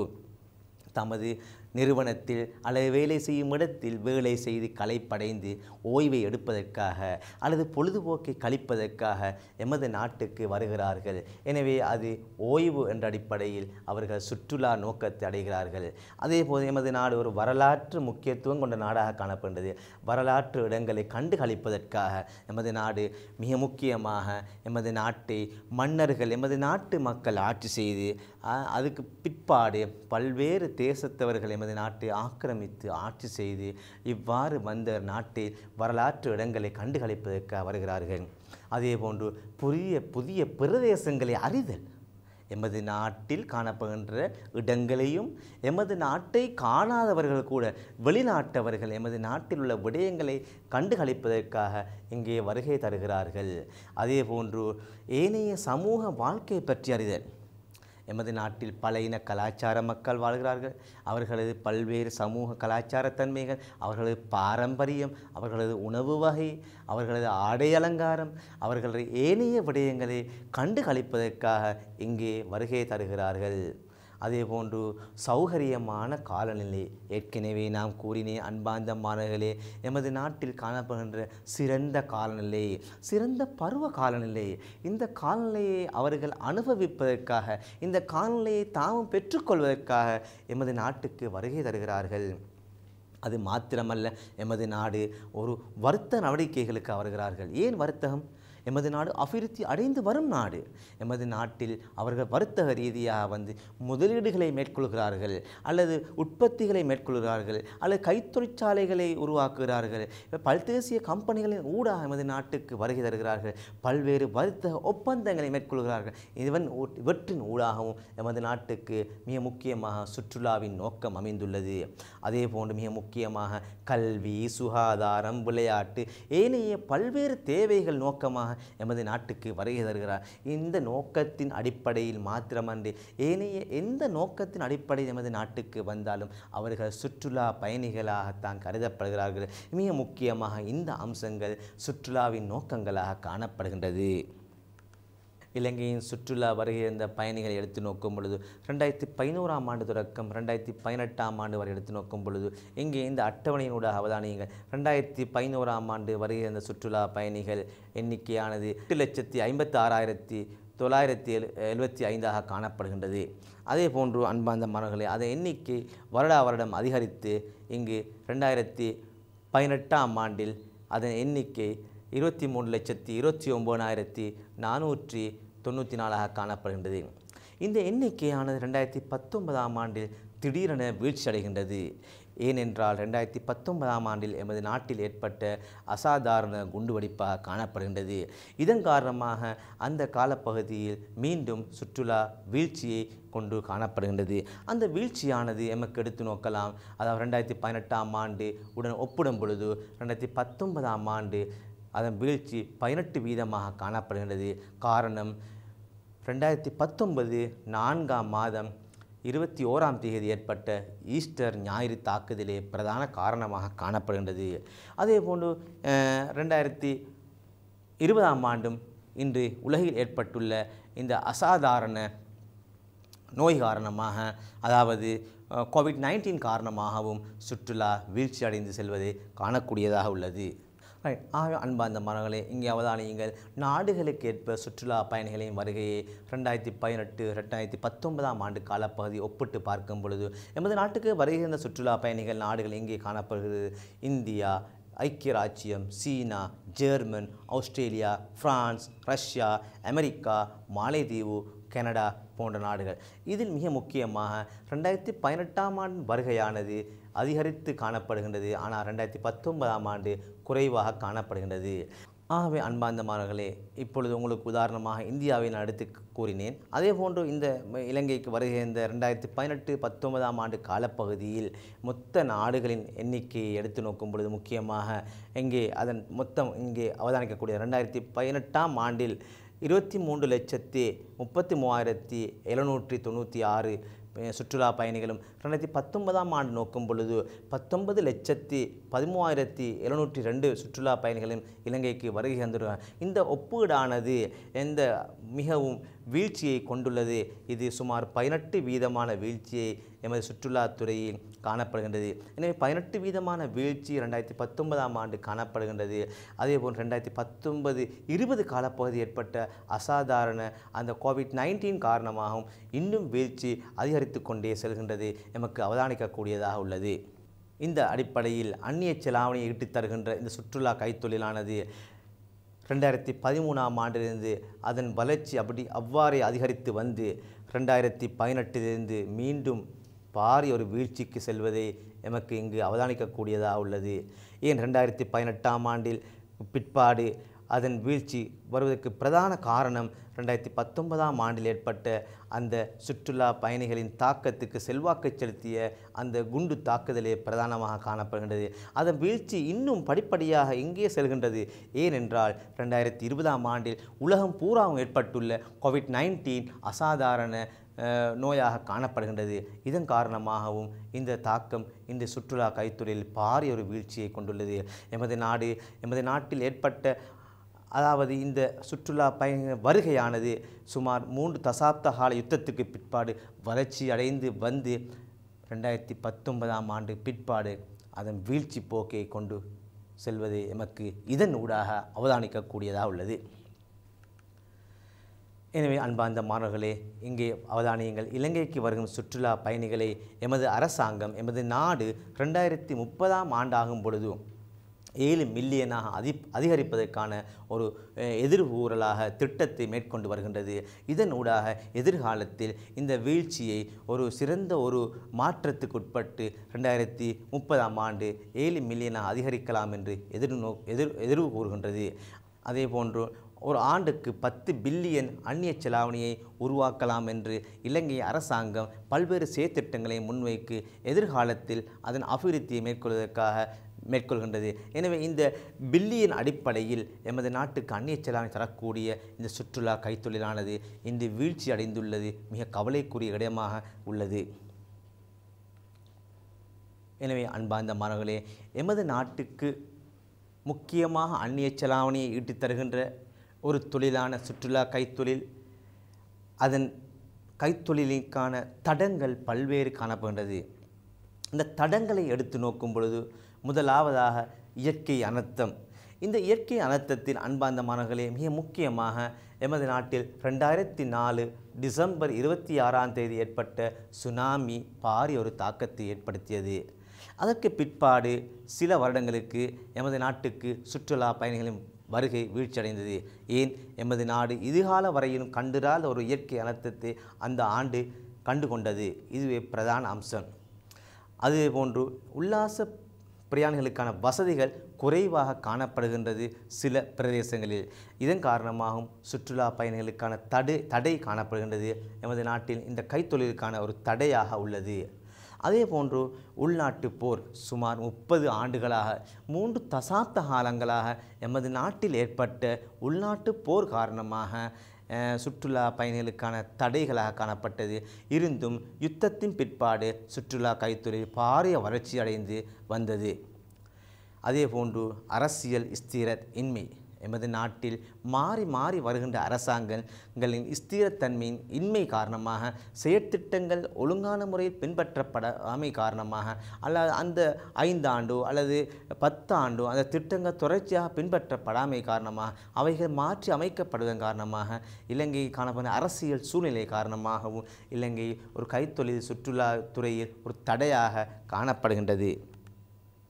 தமது நிறுவனத்தில் அல்லது வேலை செய்யும் இடத்தில் வேலை செய்து களைப்படைந்து ஓய்வை எடுப்பதற்காக அல்லது பொழுதுபோக்கை கழிப்பதற்காக எமது நாட்டுக்கு வருகிறார்கள் எனவே அது ஓய்வு என்ற அடிப்படையில் அவர்கள் சுற்றுலா நோக்கத்தை அடைகிறார்கள் அதே போது எமது நாடு ஒரு வரலாற்று முக்கியத்துவம் கொண்ட நாடாக காணப்படுகிறது வரலாற்று இடங்களை கண்டு களிப்பதற்காக எமது நாடு மிக முக்கியமாக எமது நாட்டை மன்னர்கள் எமது நாட்டு மக்கள் ஆட்சி செய்து அ- அதுக்கு பிற்பாடு பல்வேறு தேசத்தவர்கள் எமது நாட்டை ஆக்கிரமித்து ஆட்சி செய்து இவ்வாறு வந்த நாட்டை வரலாற்று இடங்களை கண்டு களிப்பதற்காக வருகிறார்கள் அதேபோன்று புதிய புதிய பிரதேசங்களை அறிதல் எமது நாட்டில் காணப்படுகின்ற இடங்களையும் எமது நாட்டை காணாதவர்கள் கூட வெளிநாட்டவர்கள் எமது நாட்டில் உள்ள விடயங்களை கண்டுகளிப்பதற்காக இங்கே வருகை தருகிறார்கள் அதேபோன்று ஏனைய சமூக வாழ்க்கை பற்றி அறிதல் எமது நாட்டில் பல இன கலாச்சார மக்கள் வாழ்கிறார்கள் அவர்களது பல்வேறு சமூக கலாச்சார தன்மைகள் அவர்களது பாரம்பரியம் அவர்களது உணவு வகை அவர்களது ஆடை அலங்காரம் அவர்களது ஏனைய விடயங்களை கண்டு களிப்பதற்காக இங்கே வருகை தருகிறார்கள் அதேபோன்று சௌகரியமான காலநிலை ஏற்கனவே நாம் கூறினேன் அன்பார்ந்த மாணவர்களே எமது நாட்டில் காணப்படுகின்ற சிறந்த காலநிலை சிறந்த பருவ காலநிலை இந்த காலநிலையை அவர்கள் அனுபவிப்பதற்காக இந்த காலநிலையை தாமும் பெற்றுக்கொள்வதற்காக எமது நாட்டுக்கு வருகை தருகிறார்கள் அது மாத்திரமல்ல எமது நாடு ஒரு வர்த்தக நடவடிக்கைகளுக்கு வருகிறார்கள் ஏன் வர்த்தகம் எமது நாடு அபிவிருத்தி அடைந்து வரும் நாடு எமது நாட்டில் அவர்கள் வர்த்தக ரீதியாக வந்து முதலீடுகளை மேற்கொள்கிறார்கள் அல்லது உற்பத்திகளை மேற்கொள்கிறார்கள் அல்லது கைத்தொழிற்சாலைகளை உருவாக்குகிறார்கள் பல்தேசிய கம்பெனிகளின் ஊடாக எமது நாட்டுக்கு வருகை தருகிறார்கள் பல்வேறு வர்த்தக ஒப்பந்தங்களை மேற்கொள்கிறார்கள் இவன் ஊ- இவற்றின் ஊடாகவும் எமது நாட்டுக்கு மிக முக்கியமாக சுற்றுலாவின் நோக்கம் அமைந்துள்ளது அதே போன்று மிக முக்கியமாக கல்வி சுகாதாரம் விளையாட்டு ஏனைய பல்வேறு தேவைகள் நோக்கமாக எமது நாட்டுக்கு வருகை தருகிறார் இந்த நோக்கத்தின் அடிப்படையில் மாத்திரமன்றி ஏனைய எந்த நோக்கத்தின் அடிப்படையில் எமது நாட்டுக்கு வந்தாலும் அவர்கள் சுற்றுலா பயணிகளாகத்தான் கருதப்படுகிறார்கள் மிக முக்கியமாக இந்த அம்சங்கள் சுற்றுலாவின் நோக்கங்களாக காணப்படுகின்றது இலங்கையின் சுற்றுலா வருகின்ற பயணிகளை எடுத்து நோக்கும் பொழுது ரெண்டாயிரத்தி பதினோராம் ஆண்டு தொடக்கம் ரெண்டாயிரத்தி பதினெட்டாம் ஆண்டு வரை எடுத்து நோக்கும் பொழுது இங்கே இந்த அட்டவணையினூடாக அவதானியுங்கள் ரெண்டாயிரத்தி பதினோராம் ஆண்டு வருகின்ற சுற்றுலா பயணிகள் எண்ணிக்கையானது எட்டு லட்சத்தி ஐம்பத்தி ஆறாயிரத்தி தொள்ளாயிரத்தி எழு எழுபத்தி ஐந்தாக காணப்படுகின்றது அதே போன்று அன்பார்ந்த மாணவர்களே அதன் எண்ணிக்கை வருடா வருடம் அதிகரித்து இங்கு ரெண்டாயிரத்தி பதினெட்டாம் ஆண்டில் அதன் எண்ணிக்கை இருபத்தி மூணு லட்சத்தி இருபத்தி ஒம்பதாயிரத்தி நானூற்றி தொண்ணூற்றி நாலாக காணப்படுகின்றது இந்த எண்ணிக்கையானது ரெண்டாயிரத்தி பத்தொன்பதாம் ஆண்டில் திடீரென வீழ்ச்சி அடைகின்றது ஏனென்றால் ரெண்டாயிரத்தி பத்தொன்பதாம் ஆண்டில் எமது நாட்டில் ஏற்பட்ட அசாதாரண குண்டுவெடிப்பாக காணப்படுகின்றது இதன் காரணமாக அந்த காலப்பகுதியில் மீண்டும் சுற்றுலா வீழ்ச்சியை கொண்டு காணப்படுகின்றது அந்த வீழ்ச்சியானது எமக்கு எடுத்து நோக்கலாம் அதாவது ரெண்டாயிரத்தி பதினெட்டாம் ஆண்டு உடன் ஒப்பிடும் பொழுது ரெண்டாயிரத்தி பத்தொன்பதாம் ஆண்டு அதன் வீழ்ச்சி பதினெட்டு வீதமாக காணப்படுகின்றது காரணம் ரெண்டாயிரத்தி பத்தொன்பது நான்காம் மாதம் இருபத்தி ஓராம் தேதி ஏற்பட்ட ஈஸ்டர் ஞாயிறு தாக்குதலே பிரதான காரணமாக காணப்படுகின்றது அதே போன்று அஹ், ரெண்டாயிரத்தி இருபதாம் ஆண்டும் இன்று உலகில் ஏற்பட்டுள்ள இந்த அசாதாரண நோய் காரணமாக அதாவது கோவிட் நைன்டீன் காரணமாகவும் சுற்றுலா வீழ்ச்சி அடைந்து செல்வதை காணக்கூடியதாக உள்ளது Right. ஆக அன்பார்ந்த மரங்களே இங்கே அவதானியுங்கள் நாடுகளுக்கு ஏற்ப சுற்றுலா பயணிகளின் வருகையை ரெண்டாயிரத்தி பதினெட்டு ரெண்டாயிரத்தி பத்தொன்பதாம் ஆண்டு காலப்பகுதி ஒப்பிட்டு பார்க்கும் பொழுது எமது நாட்டுக்கு வருகின்ற சுற்றுலா பயணிகள் நாடுகள் எங்கே காணப்படுகிறது இந்தியா ஐக்கிய ராச்சியம் சீனா German Australia France Russia America மாலைதீவு கனடா போன்ற நாடுகள் இதில் மிக முக்கியமாக ரெண்டாயிரத்தி பதினெட்டாம் ஆண்டு வருகையானது அதிகரித்து காணப்படுகின்றது ஆனால் ரெண்டாயிரத்தி பத்தொன்பதாம் ஆண்டு குறைவாக காணப்படுகின்றது ஆகவே அன்பார்ந்த மாணவர்களே இப்பொழுது உங்களுக்கு உதாரணமாக இந்தியாவை நான் எடுத்து கூறினேன் அதே போன்று இந்த ம- இலங்கைக்கு வருகை இந்த ரெண்டாயிரத்தி பதினெட்டு பத்தொன்பதாம் ஆண்டு காலப்பகுதியில் மொத்த நாடுகளின் எண்ணிக்கையை எடுத்து நோக்கும் பொழுது முக்கியமாக இங்கே அதன் மொத்தம் இங்கே அவதானிக்கக்கூடிய ரெண்டாயிரத்தி பதினெட்டாம் ஆண்டில் இருபத்தி மூன்று லட்சத்தி முப்பத்தி மூவாயிரத்தி எழுநூற்றி தொண்ணூற்றி ஆறு அஹ், சுற்றுலா பயணிகளும் ரெண்டாயிரத்தி பத்தொன்பதாம் ஆண்டு நோக்கும் பொழுது பத்தொன்பது லட்சத்தி பதிமூவாயிரத்தி எழுநூற்றி ரெண்டு சுற்றுலா பயணிகளும் இலங்கைக்கு வருகை தந்துள்ளார் இந்த ஒப்பீடானது எந்த மிகவும் வீழ்ச்சியை கொண்டுள்ளது இது சுமார் பதினெட்டு வீதமான வீழ்ச்சியை எமது சுற்றுலாத்துறையில் காணப்படுகின்றது எனவே பதினெட்டு வீதமான வீழ்ச்சி ரெண்டாயிரத்தி பத்தொன்பதாம் ஆண்டு காணப்படுகின்றது அதேபோல் ரெண்டாயிரத்தி பத்தொன்பது இருபது காலப்பகுதி ஏற்பட்ட அசாதாரண அந்த கோவிட் நைன்டீன் காரணமாகவும் இன்னும் வீழ்ச்சி அதிகரித்து கொண்டே செல்கின்றது எமக்கு அவதானிக்கக்கூடியதாக உள்ளது இந்த அடிப்படையில் அந்நிய செலாவணியை ஈட்டித் தருகின்ற இந்த சுற்றுலா கைத்தொழிலானது ரெண்டாயிரத்தி பதிமூணாம் ஆண்டிலிருந்து அதன் வளர்ச்சி அப்படி அவ்வாறே அதிகரித்து வந்து ரெண்டாயிரத்தி பதினெட்டிலிருந்து மீண்டும் பாரிய ஒரு வீழ்ச்சிக்கு செல்வதை எமக்கு இங்கு அவதானிக்கக்கூடியதாக உள்ளது ஏன் ரெண்டாயிரத்தி பதினெட்டாம் ஆண்டில் பிற்பாடு அதன் வீழ்ச்சி வருவதற்கு பிரதான காரணம் ரெண்டாயிரத்தி பத்தொன்பதாம் ஆண்டில் ஏற்பட்ட அந்த சுற்றுலா பயணிகளின் தாக்கத்துக்கு செல்வாக்கு செலுத்திய அந்த குண்டு தாக்குதலே பிரதானமாக காணப்படுகின்றது அதன் வீழ்ச்சி இன்னும் படிப்படியாக எங்கே செல்கின்றது ஏனென்றால் ரெண்டாயிரத்தி இருபதாம் ஆண்டில் உலகம் பூராவும் ஏற்பட்டுள்ள கோவிட் நைன்டீன் அசாதாரண அஹ், நோயாக காணப்படுகின்றது இதன் காரணமாகவும் இந்த தாக்கம் இந்த சுற்றுலா கைத்துறையில் பாரிய ஒரு வீழ்ச்சியை கொண்டுள்ளது எமது நாடு எமது நாட்டில் ஏற்பட்ட அதாவது இந்த சுற்றுலா பயண வருகையானது சுமார் மூன்று தசாப்த கால யுத்தத்துக்கு பிற்பாடு வளர்ச்சி அடைந்து வந்து ரெண்டாயிரத்தி பத்தொன்பதாம் ஆண்டு பிற்பாடு அதன் வீழ்ச்சி போக்கை கொண்டு செல்வது எமக்கு இதன் ஊடாக அவதானிக்கக்கூடியதாக உள்ளது எனவே அன்பார்ந்த மாணவர்களே இங்கே அவதானியங்கள் இலங்கைக்கு வரும் சுற்றுலா பயணிகளை எமது அரசாங்கம் எமது நாடு ரெண்டாயிரத்தி முப்பதாம் ஆண்டாகும் பொழுது ஏழு மில்லியனாக அதி அதிகரிப்பதற்கான ஒரு அஹ், எதிர்கூறலாக திட்டத்தை மேற்கொண்டு வருகின்றது இதன் ஊடாக எதிர்காலத்தில் இந்த வீழ்ச்சியை ஒரு சிறந்த ஒரு மாற்றத்துக்குட்பட்டு ரெண்டாயிரத்தி முப்பதாம் ஆண்டு ஏழு மில்லியனாக அதிகரிக்கலாம் என்று எதிர்நோ எதிர் எதிர்வு கூறுகின்றது அதே போன்று ஒரு ஆண்டுக்கு பத்து பில்லியன் அந்நிய செலாவணியை உருவாக்கலாம் என்று இலங்கை அரசாங்கம் பல்வேறு செயற்திட்டங்களை முன்வைக்கு எதிர்காலத்தில் அதன் அபிவிருத்தியை மேற்கொள்வதற்காக மேற்கொள்கின்றது எனவே இந்த பில்லியன் அடிப்படையில் எமது நாட்டுக்கு அந்நிய செலாவணி தரக்கூடிய இந்த சுற்றுலா கைத்தொழிலானது இன்று வீழ்ச்சி அடைந்துள்ளது மிக கவலைக்குரிய இடமாக உள்ளது எனவே அன்பார்ந்த மாணவர்களே எமது நாட்டுக்கு முக்கியமாக அந்நிய செலாவணியை ஈட்டித் தருகின்ற ஒரு தொழிலான சுற்றுலா கைத்தொழில் அதன் கைத்தொழிலுக்கான தடங்கள் பல்வேறு காணப்படுகின்றது இந்த தடங்களை எடுத்து நோக்கும் பொழுது முதலாவதாக இயற்கை அனர்த்தம் இந்த இயற்கை அனர்த்தத்தில் அன்பார்ந்த மாணவர்களே மிக முக்கியமாக எமது நாட்டில் ரெண்டாயிரத்தி நாலு டிசம்பர் இருபத்தி ஆறாம் தேதி ஏற்பட்ட சுனாமி பாரிய ஒரு தாக்கத்தை ஏற்படுத்தியது அதற்கு பிற்பாடு சில வருடங்களுக்கு எமது நாட்டுக்கு சுற்றுலா பயணிகளின் வருகை வீழ்ச்சியடைந்தது ஏன் எமது நாடு இதுகால வரையிலும் கண்டிராத ஒரு இயற்கை அனர்த்தத்தை அந்த ஆண்டு கண்டு கொண்டது இதுவே பிரதான அம்சம் அதே போன்று உல்லாச பிரயாணிகளுக்கான வசதிகள் குறைவாக காணப்படுகின்றது சில பிரதேசங்களில் இதன் காரணமாகவும் சுற்றுலா பயணிகளுக்கான தடை தடை காணப்படுகின்றது எமது நாட்டில் இந்த கைத்தொழிலுக்கான ஒரு தடையாக உள்ளது அதே போன்று உள்நாட்டு போர் சுமார் முப்பது ஆண்டுகளாக மூன்று தசாப்த காலங்களாக எமது நாட்டில் ஏற்பட்ட உள்நாட்டு போர் காரணமாக அஹ், சுற்றுலா பயணிகளுக்கான தடைகளாக காணப்பட்டது இருந்தும் யுத்தத்தின் பிற்பாடு சுற்றுலா கைத்தொழில் பாரிய வளர்ச்சி அடைந்து வந்தது அதேபோன்று அரசியல் ஸ்திர இன்மை எமது நாட்டில் மாறி மாறி வருகின்ற அரசாங்கங்களின் ஸ்திரத்தன்மையின் இன்மை காரணமாக செயற்திட்டங்கள் ஒழுங்கான முறையில் பின்பற்றப்படாமை காரணமாக அல்லது அந்த ஐந்தாண்டோ அல்லது பத்தாண்டோ அந்த திட்டங்கள் தொடர்ச்சியாக பின்பற்றப்படாமை காரணமாக அவைகள் மாற்றி அமைக்கப்படுவதன் காரணமாக இலங்கையில் காணப்படும் அரசியல் சூழ்நிலை காரணமாகவும் இலங்கை ஒரு கைத்தொழில் சுற்றுலாத்துறையில் ஒரு தடையாக காணப்படுகின்றது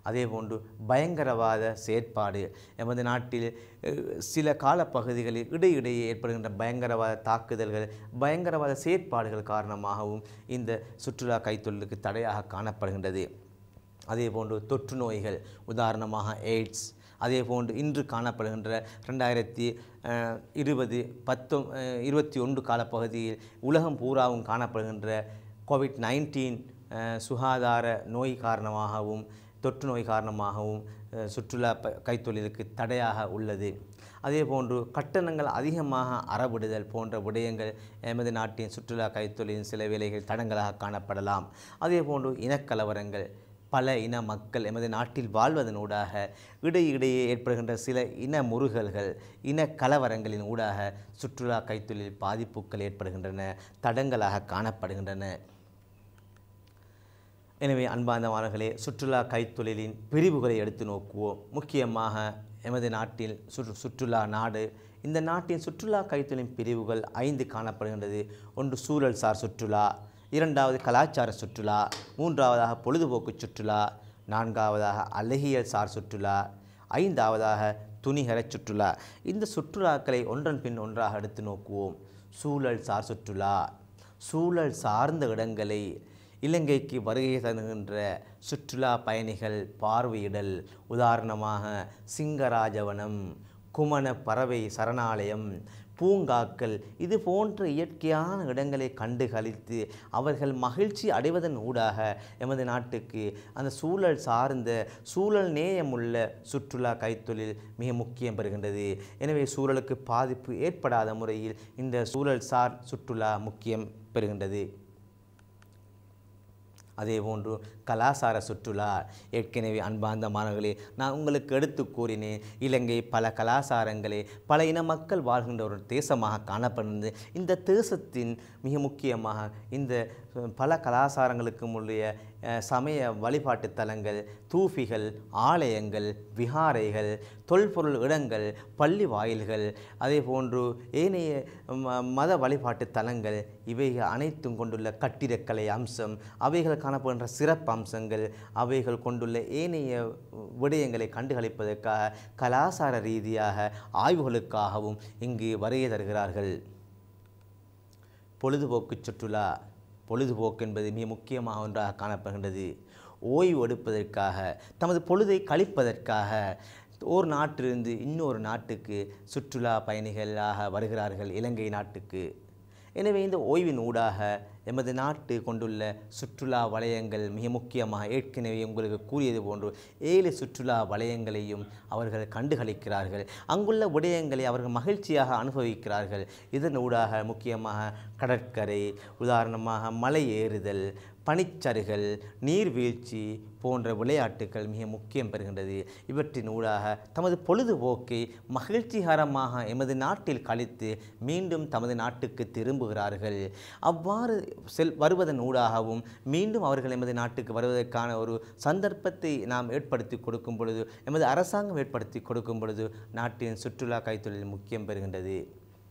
அதே போன்று பயங்கரவாத செயற்பாடு எமது நாட்டில் அஹ், சில காலப்பகுதிகளில் இடையிடையே ஏற்படுகின்ற பயங்கரவாத தாக்குதல்கள் பயங்கரவாத செயற்பாடுகள் காரணமாகவும் இந்த சுற்றுலா கைத்தொழிலுக்கு தடையாக காணப்படுகின்றது அதே போன்று தொற்று நோய்கள் உதாரணமாக எய்ட்ஸ் அதே போன்று இன்று காணப்படுகின்ற ரெண்டாயிரத்தி அஹ், இருபது பத்தொ அஹ், இருபத்தி ஒன்று காலப்பகுதியில் உலகம் பூராவும் காணப்படுகின்ற கோவிட் நைன்டீன் சுகாதார நோய் காரணமாகவும் தொற்று நோய் காரணமாகவும் அஹ், சுற்றுலா ப கைத்தொழிலுக்கு தடையாக உள்ளது அதே போன்று கட்டணங்கள் அதிகமாக அறவிடுதல் போன்ற விடயங்கள் எமது நாட்டின் சுற்றுலா கைத்தொழிலின் சில வேலைகள் தடங்களாக காணப்படலாம் அதே போன்று இனக்கலவரங்கள் பல இன மக்கள் எமது நாட்டில் வாழ்வதனூடாக இடையிடையே ஏற்படுகின்ற சில இன முறுகல்கள் இன கலவரங்களின் ஊடாக சுற்றுலா கைத்தொழில் பாதிப்புகள் ஏற்படுகின்றன தடங்களாக காணப்படுகின்றன எனவே அன்பார்ந்தவர்களே சுற்றுலா கைத்தொழிலின் பிரிவுகளை எடுத்து நோக்குவோம் முக்கியமாக எமது நாட்டில் சுற்று சுற்றுலா நாடு இந்த நாட்டின் சுற்றுலா கைத்தொழிலின் பிரிவுகள் ஐந்து காணப்படுகின்றது ஒன்று சூழல் சார் சுற்றுலா இரண்டாவது கலாச்சார சுற்றுலா மூன்றாவதாக பொழுதுபோக்கு சுற்றுலா நான்காவதாக அழகியல் சார் சுற்றுலா ஐந்தாவதாக துணிகர சுற்றுலா இந்த சுற்றுலாக்களை ஒன்றன் பின் ஒன்றாக எடுத்து நோக்குவோம் சூழல் சார் சுற்றுலா சூழல் சார்ந்த இடங்களை இலங்கைக்கு வருகை தருகின்ற சுற்றுலா பயணிகள் பார்வையிடல் உதாரணமாக சிங்கராஜவனம் குமண பறவை சரணாலயம் பூங்காக்கள் இது போன்ற இயற்கையான இடங்களை கண்டு களித்து அவர்கள் மகிழ்ச்சி அடைவதன் ஊடாக எமது நாட்டுக்கு அந்த சூழல் சார்ந்த சூழல் நேயமுள்ள சுற்றுலா கைத்தொழில் மிக முக்கியம் பெறுகின்றது எனவே சூழலுக்கு பாதிப்பு ஏற்படாத முறையில் இந்த சூழல் சார் சுற்றுலா முக்கியம் பெறுகின்றது அதே போன்று கலாசார சுற்றுலா ஏற்கனவே அன்பார்ந்த மாணவர்களே நான் உங்களுக்கு எடுத்து கூறினேன் இலங்கை பல கலாசாரங்களே பல இன மக்கள் வாழ்கின்ற ஒரு தேசமாக காணப்படுகிறது இந்த தேசத்தின் மிக முக்கியமாக இந்த அஹ், பல கலாசாரங்களுக்கும் உடைய அஹ், சமய வழிபாட்டு தலங்கள் தூஃபிகள் ஆலயங்கள் விகாரைகள் தொல்பொருள் இடங்கள் பள்ளி வாயில்கள் அதே போன்று ஏனைய ம- மத வழிபாட்டு தலங்கள் இவைகள் அனைத்தும் கொண்டுள்ள கட்டிடக்கலை அம்சம் அவைகள் காணப்படுகின்ற சிறப்பு அம்சங்கள் அவைகள் கொண்டுள்ள ஏனைய விடயங்களை கண்டுகளிப்பதற்காக கலாசார ரீதியாக ஆய்வுகளுக்காகவும் இங்கு வருகை தருகிறார்கள் பொழுதுபோக்கு சுற்றுலா பொழுதுபோக்கு என்பது மிக முக்கியமாக ஒன்றாக காணப்படுகின்றது ஓய்வு எடுப்பதற்காக தமது பொழுதை கழிப்பதற்காக ஓர் நாட்டிலிருந்து இன்னொரு நாட்டுக்கு சுற்றுலா பயணிகளாக வருகிறார்கள் இலங்கை நாட்டுக்கு எனவே இந்த ஓய்வின் ஊடாக எமது நாட்டு கொண்டுள்ள சுற்றுலா வலயங்கள் மிக முக்கியமாக ஏற்கனவே உங்களுக்கு கூறியது போன்று ஏழு சுற்றுலா வலயங்களையும் அவர்கள் கண்டுகளிக்கிறார்கள் அங்குள்ள விடயங்களை அவர்கள் மகிழ்ச்சியாக அனுபவிக்கிறார்கள் இதன் ஊடாக முக்கியமாக கடற்கரை உதாரணமாக மலை ஏறுதல் பனிச்சறுகள் நீர்வீழ்ச்சி போன்ற விளையாட்டுகள் மிக முக்கியம் பெறுகின்றது இவற்றின் ஊடாக தமது பொழுதுபோக்கை மகிழ்ச்சிகரமாக எமது நாட்டில் கழித்து மீண்டும் தமது நாட்டுக்கு திரும்புகிறார்கள் அவ்வாறு செல் வருவதன் ஊடாகவும் மீண்டும் அவர்கள் எமது நாட்டுக்கு வருவதற்கான ஒரு சந்தர்ப்பத்தை நாம் ஏற்படுத்தி கொடுக்கும் பொழுது எமது அரசாங்கம் ஏற்படுத்தி கொடுக்கும் பொழுது நாட்டின் சுற்றுலா கைத்தொழில் முக்கியம் பெறுகின்றது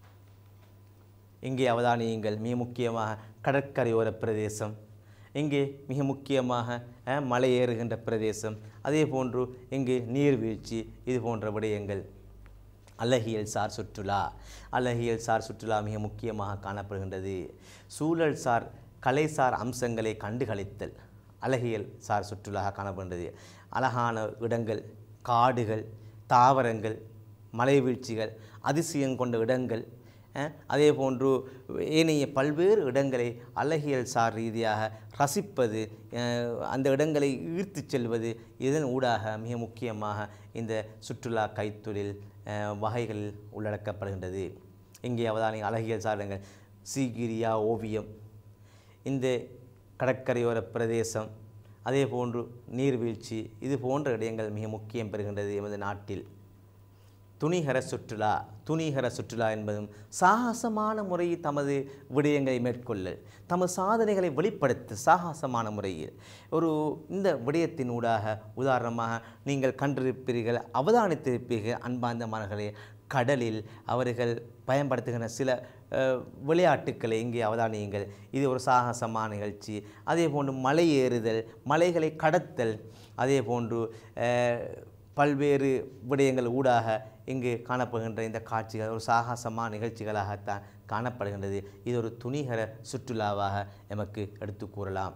இங்கே அவதானியுங்கள் மிக முக்கியமாக கடற்கரையோர பிரதேசம் இங்கே மிக முக்கியமாக அஹ், மலை ஏறுகின்ற பிரதேசம் அதே போன்று இங்கு நீர்வீழ்ச்சி இது போன்ற விடயங்கள் அழகியல் சார் சுற்றுலா அழகியல் சார் சுற்றுலா மிக முக்கியமாக காணப்படுகின்றது சூழல் சார் கலைசார் அம்சங்களை கண்டுகளித்தல் அழகியல் சார் சுற்றுலாக காணப்படுகின்றது அழகான இடங்கள் காடுகள் தாவரங்கள் மலைவீழ்ச்சிகள் அதிசயம் கொண்ட இடங்கள் அஹ், அதே போன்று ஏனைய பல்வேறு இடங்களை அழகியல் சார் ரீதியாக ரசிப்பது அஹ், அந்த இடங்களை ஈர்த்துச் செல்வது இதன் ஊடாக மிக முக்கியமாக இந்த சுற்றுலா கைத்தொழில் அஹ், வகைகளில் உள்ளடக்கப்படுகின்றது இங்கே அவதானி அழகியல் சார் இடங்கள் சீகிரியா ஓவியம் இந்த கடற்கரையோர பிரதேசம் அதே போன்று நீர்வீழ்ச்சி இது போன்ற இடங்கள் மிக முக்கியம் பெறுகின்றது எமது நாட்டில் துணிகர சுற்றுலா துணிகர சுற்றுலா என்பதும் சாகசமான முறையில் தமது விடயங்களை மேற்கொள்ளல் தமது சாதனைகளை வெளிப்படுத்த சாகசமான முறையில் ஒரு இந்த விடயத்தின் ஊடாக உதாரணமாக நீங்கள் கண்டிருப்பீர்கள் அவதானித்திருப்பீர்கள் அன்பார்ந்த மாணவர்களே கடலில் அவர்கள் பயன்படுத்துகின்ற சில அஹ், விளையாட்டுக்களை இங்கே அவதானியுங்கள் இது ஒரு சாகசமான நிகழ்ச்சி அதே போன்று மலை ஏறுதல் மலைகளை கடத்தல் அதே போன்று அஹ், பல்வேறு விடயங்கள் ஊடாக இங்கு காணப்படுகின்ற இந்த காட்சிகள் ஒரு சாகசமான நிகழ்ச்சிகளாகத்தான் காணப்படுகின்றது இது ஒரு துணிகர சுற்றுலாவாக எமக்கு எடுத்து கூறலாம்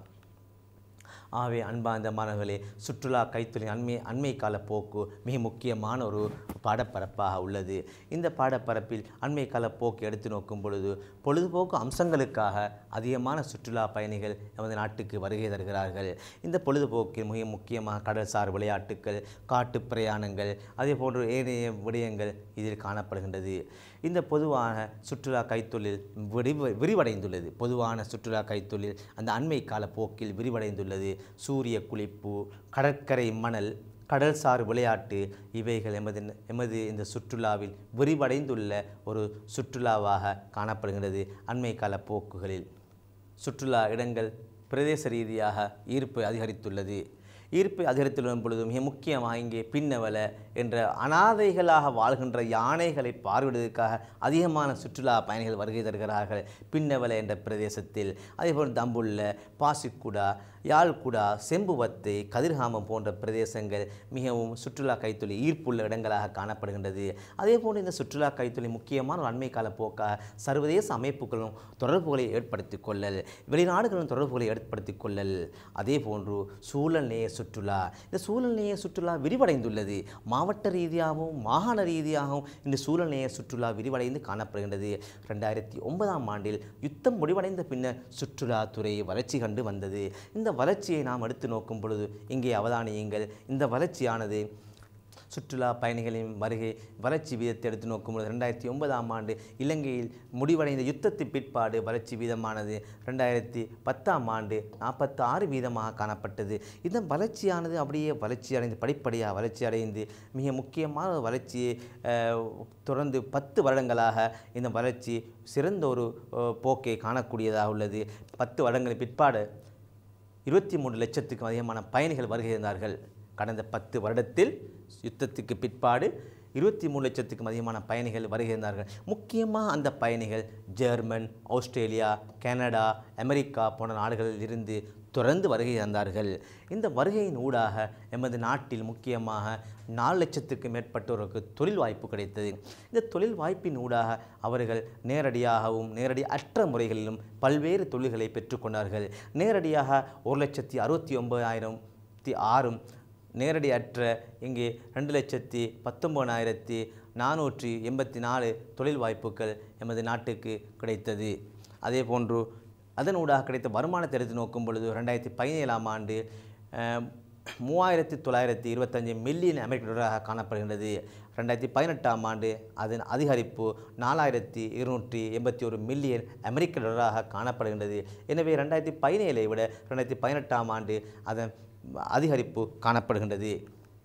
ஆகவே அன்பார்ந்த மாணவர்களே சுற்றுலா கைத்தொழில் அண்மை அண்மை கால போக்கு மிக முக்கியமான ஒரு பாடப்பரப்பாக உள்ளது இந்த பாடப்பரப்பில் அண்மை கால போக்கு எடுத்து நோக்கும் பொழுது பொழுதுபோக்கு அம்சங்களுக்காக அதிகமான சுற்றுலா பயணிகள் நமது நாட்டுக்கு வருகை தருகிறார்கள் இந்த பொழுதுபோக்கில் மிக முக்கியமாக கடல்சார் விளையாட்டுக்கள் காட்டு பிரயாணங்கள் அதே போன்று ஏனைய விடயங்கள் இதில் காணப்படுகின்றது இந்த பொதுவான சுற்றுலா கைத்தொழில் விரிவ விரிவடைந்துள்ளது பொதுவான சுற்றுலா கைத்தொழில் அந்த அண்மை கால போக்கில் விரிவடைந்துள்ளது சூரிய குளிப்பு கடற்கரை மணல் கடல்சார் விளையாட்டு இவைகள் எமது எமது இந்த சுற்றுலாவில் விரிவடைந்துள்ள ஒரு சுற்றுலாவாக காணப்படுகிறது அண்மை கால போக்குகளில் சுற்றுலா இடங்கள் பிரதேச ரீதியாக ஈர்ப்பு அதிகரித்துள்ளது ஈர்ப்பு அதிகரித்துள்ள பொழுது மிக முக்கியமாக இங்கே பின்னவல என்ற அனாதைகளாக வாழ்கின்ற யானைகளை பார்வையிடுவதற்காக அதிகமான சுற்றுலா பயணிகள் வருகை தருகிறார்கள் பின்னவல என்ற பிரதேசத்தில் அதேபோல் தம்புள்ள பாசிக்குடா யாழ்குடா செம்புவத்தை கதிர்காமம் போன்ற பிரதேசங்கள் மிகவும் சுற்றுலா கைத்தொழில் ஈர்ப்புள்ள இடங்களாக காணப்படுகின்றது அதே போன்று இந்த சுற்றுலா கைத்தொழில் முக்கியமான ஒரு அண்மை கால போக்காக சர்வதேச அமைப்புகளும் தொடர்புகளை ஏற்படுத்திக் கொள்ளல் வெளிநாடுகளும் தொடர்புகளை ஏற்படுத்திக் கொள்ளல் அதே போன்று சூழல் நேய சுற்றுலா இந்த சூழல் நேய சுற்றுலா விரிவடைந்துள்ளது மாவட்ட ரீதியாகவும் மாகாண ரீதியாகவும் இந்த சூழல் நேய சுற்றுலா விரிவடைந்து காணப்படுகின்றது ரெண்டாயிரத்தி ஒன்பதாம் ஆண்டில் யுத்தம் முடிவடைந்த பின்னர் சுற்றுலாத்துறை வளர்ச்சி கண்டு வந்தது இந்த வளர்ச்சியை நாம் எடுத்து நோக்கும் பொழுது இங்கே அவதானியுங்கள் இந்த வளர்ச்சியானது சுற்றுலா பயணிகளின் வருகை வளர்ச்சி வீதத்தை எடுத்து நோக்கும்போது ரெண்டாயிரத்தி ஒன்பதாம் ஆண்டு இலங்கையில் முடிவடைந்த யுத்தத்தின் பிற்பாடு வளர்ச்சி வீதமானது ரெண்டாயிரத்தி பத்தாம் ஆண்டு நாற்பத்தி ஆறு வீதமாக காணப்பட்டது இந்த வளர்ச்சியானது அப்படியே வளர்ச்சி அடைந்து படிப்படியாக வளர்ச்சி அடைந்து மிக முக்கியமான ஒரு வளர்ச்சியை அஹ், தொடர்ந்து பத்து வருடங்களாக இந்த வளர்ச்சி சிறந்த ஒரு அஹ், போக்கை காணக்கூடியதாக உள்ளது பத்து வருடங்களின் பிற்பாடு இருபத்தி மூன்று லட்சத்துக்கும் அதிகமான பயணிகள் வருகை இருந்தார்கள் கடந்த பத்து வருடத்தில் யுத்தத்துக்கு பிற்பாடு இருபத்தி மூணு லட்சத்துக்கும் அதிகமான பயணிகள் வருகை இருந்தார்கள் முக்கியமாக அந்த பயணிகள் ஜெர்மன் ஆஸ்திரேலியா கனடா அமெரிக்கா போன்ற நாடுகளில் இருந்து தொடர்ந்து வருகை தந்தார்கள் இந்த வருகையின் ஊடாக எமது நாட்டில் முக்கியமாக நாலு லட்சத்துக்கு மேற்பட்டோருக்கு தொழில் வாய்ப்பு கிடைத்தது இந்த தொழில் வாய்ப்பின் ஊடாக அவர்கள் நேரடியாகவும் நேரடி அற்ற முறைகளிலும் பல்வேறு தொழில்களை பெற்றுக்கொண்டார்கள் நேரடியாக ஒரு லட்சத்தி அறுபத்தி ஒன்பதாயிரத்தி ஆறும் நேரடி அற்ற இங்கே ரெண்டு லட்சத்தி பத்தொம்பதாயிரத்தி நானூற்றி எண்பத்தி நாலு தொழில் வாய்ப்புகள் எமது நாட்டுக்கு கிடைத்தது அதே போன்று அதனூடாக கிடைத்த வருமானத்தை எடுத்து நோக்கும் பொழுது ரெண்டாயிரத்தி பதினேழாம் ஆண்டு அஹ், மூவாயிரத்தி தொள்ளாயிரத்தி இருபத்தஞ்சு மில்லியன் அமெரிக்க டாலராக காணப்படுகின்றது ரெண்டாயிரத்தி பதினெட்டாம் ஆண்டு அதன் அதிகரிப்பு நாலாயிரத்தி இருநூற்றி எண்பத்தி ஒரு மில்லியன் அமெரிக்க டாலராக காணப்படுகின்றது எனவே ரெண்டாயிரத்தி பதினேழை விட ரெண்டாயிரத்தி பதினெட்டாம் ஆண்டு அதன் அதிகரிப்பு காணப்படுகின்றது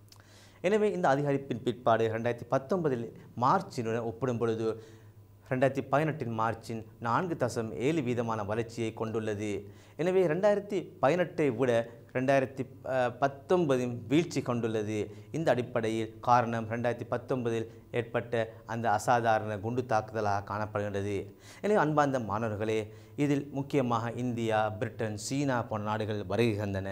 எனவே இந்த அதிகரிப்பின் பிற்பாடு ரெண்டாயிரத்தி பத்தொன்பதில் மார்ச்சினுடன் ஒப்பிடும் பொழுது ரெண்டாயிரத்தி பதினெட்டின் மார்ச்சின் நான்கு தசம் ஏழு வீதமான வளர்ச்சியை கொண்டுள்ளது எனவே ரெண்டாயிரத்தி பதினெட்டை விட ரெண்டாயிரத்தி பத்தொன்பதின் வீழ்ச்சி கொண்டுள்ளது இந்த அடிப்படையில் காரணம் ரெண்டாயிரத்தி பத்தொன்பதில் ஏற்பட்ட அந்த அசாதாரண குண்டு தாக்குதலாக காணப்படுகின்றது எனவே அன்பார்ந்த மாணவர்களே இதில் முக்கியமாக இந்தியா பிரிட்டன் சீனா போன்ற நாடுகள் வருகை தந்தன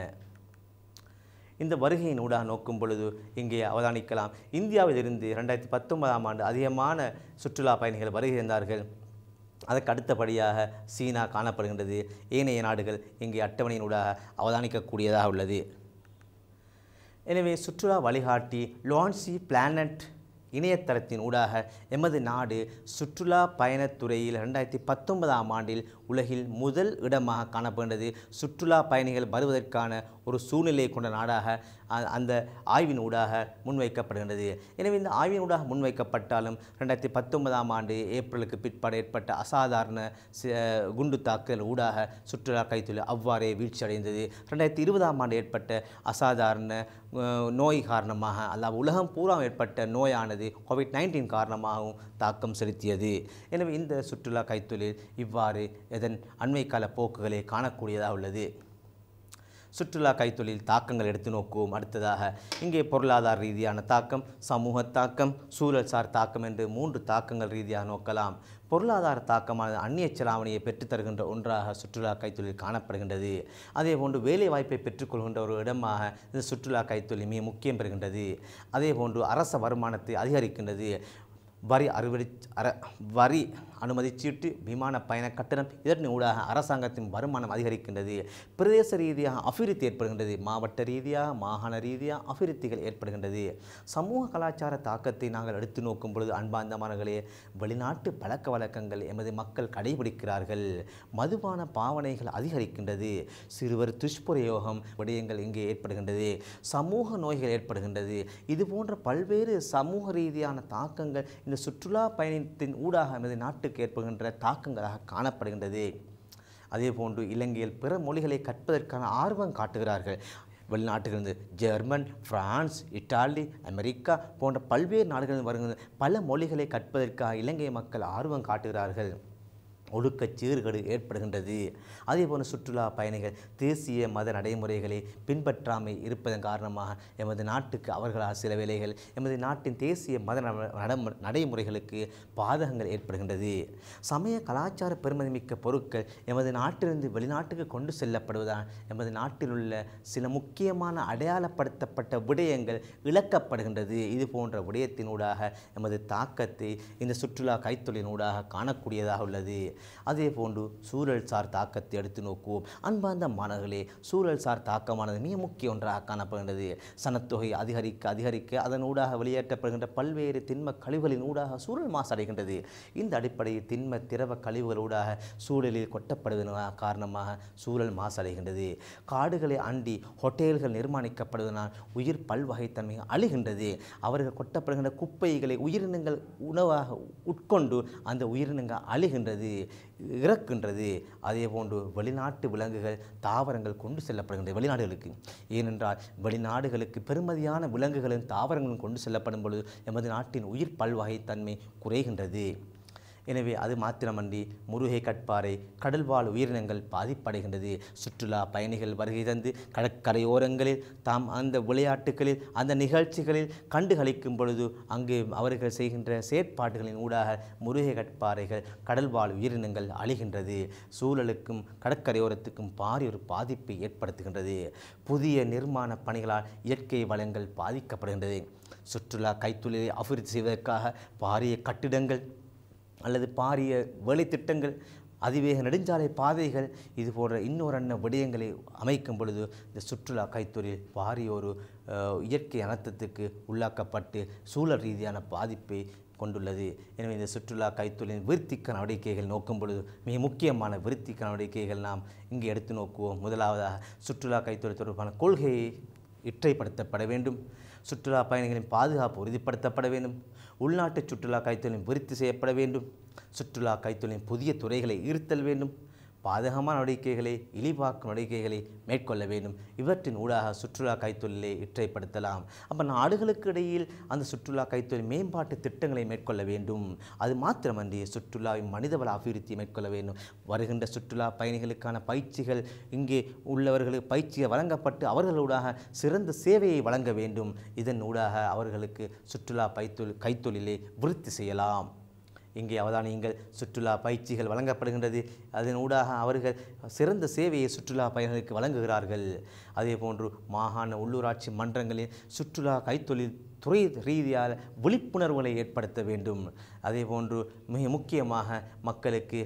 இந்த வருகையின் ஊடாக நோக்கும் பொழுது இங்கே அவதானிக்கலாம் இந்தியாவிலிருந்து ரெண்டாயிரத்தி பத்தொன்பதாம் ஆண்டு அதிகமான சுற்றுலா பயணிகள் வருகை இருந்தார்கள் அதற்கு அடுத்தபடியாக சீனா காணப்படுகின்றது ஏனைய நாடுகள் இங்கே அட்டவணையினூடாக அவதானிக்கக்கூடியதாக உள்ளது எனவே சுற்றுலா வழிகாட்டி லான்சி பிளானட் இணையதளத்தின் ஊடாக எமது நாடு சுற்றுலா பயணத்துறையில் ரெண்டாயிரத்தி பத்தொன்பதாம் ஆண்டில் உலகில் முதல் இடமாக காணப்படுகிறது சுற்றுலா பயணிகள் வருவதற்கான ஒரு சூழ்நிலையை கொண்ட நாடாக அ- அந்த ஆய்வின் ஊடாக முன்வைக்கப்படுகின்றது எனவே இந்த ஆய்வின் ஊடாக முன்வைக்கப்பட்டாலும் ரெண்டாயிரத்தி பத்தொன்பதாம் ஆண்டு ஏப்ரலுக்கு பிற்பாடு ஏற்பட்ட அசாதாரண சி- குண்டு தாக்குதல் ஊடாக சுற்றுலா கைத்தொழில் அவ்வாறே வீழ்ச்சியடைந்தது ரெண்டாயிரத்தி இருபதாம் ஆண்டு ஏற்பட்ட அசாதாரண அஹ், நோய் காரணமாக அல்லாமல் உலகம் பூரா ஏற்பட்ட நோயானது கோவிட் நைன்டீன் காரணமாகவும் தாக்கம் செலுத்தியது எனவே இந்த சுற்றுலா கைத்தொழில் இவ்வாறு இதன் அண்மை கால போக்குகளை காணக்கூடியதாக உள்ளது சுற்றுலா கைத்தொழில் தாக்கங்கள் எடுத்து நோக்குவோம் அடுத்ததாக இங்கே பொருளாதார ரீதியான தாக்கம் சமூக தாக்கம் சூழல் சார் தாக்கம் என்று மூன்று தாக்கங்கள் ரீதியாக நோக்கலாம் பொருளாதார தாக்கமானது அந்நிய செலாவணியை பெற்றுத்தருகின்ற ஒன்றாக சுற்றுலா கைத்தொழில் காணப்படுகின்றது அதே போன்று வேலை வாய்ப்பை பெற்றுக்கொள்கின்ற ஒரு இடமாக இந்த சுற்றுலா கைத்தொழில் மிக முக்கியம் பெறுகின்றது அதே போன்று அரச வருமானத்தை அதிகரிக்கின்றது வரி அறுவடை அர வரி அனுமதி சீட்டு விமான பயண கட்டணம் இதன் ஊடாக அரசாங்கத்தின் வருமானம் அதிகரிக்கின்றது பிரதேச ரீதியாக அபிவிருத்தி ஏற்படுகின்றது மாவட்ட ரீதியாக மாகாண ரீதியாக அபிவிருத்திகள் ஏற்படுகின்றது சமூக கலாச்சார தாக்கத்தை நாங்கள் எடுத்து நோக்கும் பொழுது அன்பார்ந்தமானங்களே வெளிநாட்டு பழக்க வழக்கங்கள் எமது மக்கள் கடைபிடிக்கிறார்கள் மதுபான பாவனைகள் அதிகரிக்கின்றது சிறுவர் துஷ்பிரயோகம் விடயங்கள் இங்கே ஏற்படுகின்றது சமூக நோய்கள் ஏற்படுகின்றது இது போன்ற பல்வேறு சமூக ரீதியான தாக்கங்கள் இந்த சுற்றுலா பயணத்தின் ஊடாக எமது நாட்டுக்கு ஏற்படுகின்ற தாக்கங்களாக காணப்படுகின்றது அதே போன்று இலங்கையில் பிற மொழிகளை கற்பதற்கான ஆர்வம் காட்டுகிறார்கள் வெளிநாட்டிலிருந்து ஜெர்மன் பிரான்ஸ் இத்தாலி அமெரிக்கா போன்ற பல்வேறு நாடுகளில் வருகின்ற பல மொழிகளை கற்பதற்காக இலங்கை மக்கள் ஆர்வம் காட்டுகிறார்கள் ஒழுக்கச் சீர்கேடு ஏற்படுகின்றது அதேபோல சுற்றுலா பயணிகள் தேசிய மத நடைமுறைகளை பின்பற்றாமை இருப்பதன் காரணமாக எமது நாட்டுக்கு அவர்களால் சில வேளைகள் எமது நாட்டின் தேசிய மத நட- நடமு- நடைமுறைகளுக்கு பாதகங்கள் ஏற்படுகின்றது சமய கலாச்சார பெருமதிமிக்க பொருட்கள் எமது நாட்டிலிருந்து வெளிநாட்டுக்கு கொண்டு செல்லப்படுவதால் எமது நாட்டில் உள்ள சில முக்கியமான அடையாளப்படுத்தப்பட்ட விடயங்கள் இழக்கப்படுகின்றது இது போன்ற விடயத்தினூடாக எமது தாக்கத்தை இந்த சுற்றுலா கைத்தொழிலினூடாக காணக்கூடியதாக உள்ளது அதே போன்று சூழல் சார் தாக்கத்தை எடுத்து நோக்குவோம் அன்பார்ந்த மாணவர்களே சூழல் சார் தாக்கமானது மிக முக்கிய ஒன்றாக காணப்படுகின்றது சனத்தொகை அதிகரிக்க அதிகரிக்க அதன் ஊடாக வெளியேற்றப்படுகின்ற பல்வேறு திண்ம கழிவுகளின் ஊடாக சூழல் மாசடைகின்றது இந்த அடிப்படையில் திண்ம திரவ கழிவுகளூடாக சூழலில் கொட்டப்படுவதன் காரணமாக சூழல் மாசடைகின்றது காடுகளை அண்டி ஹோட்டல்கள் நிர்மாணிக்கப்படுவதனால் உயிர் பல்வகைத்தன்மை அழிகின்றது அவர்கள் கொட்டப்படுகின்ற குப்பைகளை உயிரினங்கள் உணவாக உட்கொண்டு அந்த உயிரினங்கள் அழிகின்றது இறக்கின்றது அதே போன்று வெளிநாட்டு விலங்குகள் தாவரங்கள் கொண்டு செல்லப்படுகின்றது வெளிநாடுகளுக்கு ஏனென்றால் வெளிநாடுகளுக்கு பெருமதியான விலங்குகளும் தாவரங்களும் கொண்டு செல்லப்படும் பொழுது எமது நாட்டின் உயிர் பல்வகைத்தன்மை குறைகின்றது எனவே அது மாத்திரமன்றி முருகை கட்பாறை கடல்வாழ் உயிரினங்கள் பாதிப்படைகின்றது சுற்றுலா பயணிகள் வருகை தந்து கடற்கரையோரங்களில் தாம் அந்த விளையாட்டுகளில் அந்த நிகழ்ச்சிகளில் கண்டுகளிக்கும் பொழுது அங்கு அவர்கள் செய்கின்ற செயற்பாடுகளின் ஊடாக முருகை கட்பாறைகள் கடல்வாழ் உயிரினங்கள் அழிகின்றது சூழலுக்கும் கடற்கரையோரத்துக்கும் பாரிய ஒரு பாதிப்பை ஏற்படுத்துகின்றது புதிய நிர்மாண பணிகளால் இயற்கை வளங்கள் பாதிக்கப்படுகின்றது சுற்றுலா கைத்தொழிலை அபிவிருத்தி செய்வதற்காக பாரிய கட்டிடங்கள் அல்லது பாரிய வேலைத்திட்டங்கள் அதிவேக நெடுஞ்சாலை பாதைகள் இது போன்ற இன்னொரு விடயங்களை அமைக்கும் பொழுது இந்த சுற்றுலா கைத்தொழில் பாரிய ஒரு அஹ், இயற்கை அனர்த்தத்துக்கு உள்ளாக்கப்பட்டு சூழல் ரீதியான பாதிப்பை கொண்டுள்ளது எனவே இந்த சுற்றுலா கைத்தொழிலின் விருத்திக்க நடவடிக்கைகள் நோக்கும் பொழுது மிக முக்கியமான விருத்திக்க நடவடிக்கைகள் நாம் இங்கே எடுத்து நோக்குவோம் முதலாவதாக சுற்றுலா கைத்தொழில் தொடர்பான கொள்கையை இற்றைப்படுத்தப்பட வேண்டும் சுற்றுலா பயணிகளின் பாதுகாப்பு உறுதிப்படுத்தப்பட வேண்டும் உள்நாட்டு சுற்றுலா கைத்தொழில் விருத்தி செய்யப்பட வேண்டும் சுற்றுலா கைத்தொழிலின் புதிய துறைகளை ஈர்த்தல் வேண்டும் பாதகமான நடவடிக்கைகளை இழிவாக்கும் நடவடிக்கைகளை மேற்கொள்ள வேண்டும் இவற்றின் ஊடாக சுற்றுலா கைத்தொழிலை இற்றைப்படுத்தலாம் அப்போ நாடுகளுக்கு இடையில் அந்த சுற்றுலா கைத்தொழில் மேம்பாட்டு திட்டங்களை மேற்கொள்ள வேண்டும் அது மாத்திரமன்றி சுற்றுலாவின் மனிதவள அபிவிருத்தியை மேற்கொள்ள வேண்டும் வருகின்ற சுற்றுலா பயணிகளுக்கான பயிற்சிகள் இங்கே உள்ளவர்களுக்கு பயிற்சிகள் வழங்கப்பட்டு அவர்களூடாக சிறந்த சேவையை வழங்க வேண்டும் இதன் ஊடாக அவர்களுக்கு சுற்றுலா பைத்தொழில் கைத்தொழிலை விருத்தி செய்யலாம் இங்கே அவதானியுங்கள் சுற்றுலா பயிற்சிகள் வழங்கப்படுகின்றது அதன் ஊடாக அவர்கள் சிறந்த சேவையை சுற்றுலா பயணிகளுக்கு வழங்குகிறார்கள் அதே போன்று மாகாண உள்ளூராட்சி மன்றங்களில் சுற்றுலா கைத்தொழில் துறை ரீதியாக விழிப்புணர்வுகளை ஏற்படுத்த வேண்டும் அதே போன்று மிக முக்கியமாக மக்களுக்கு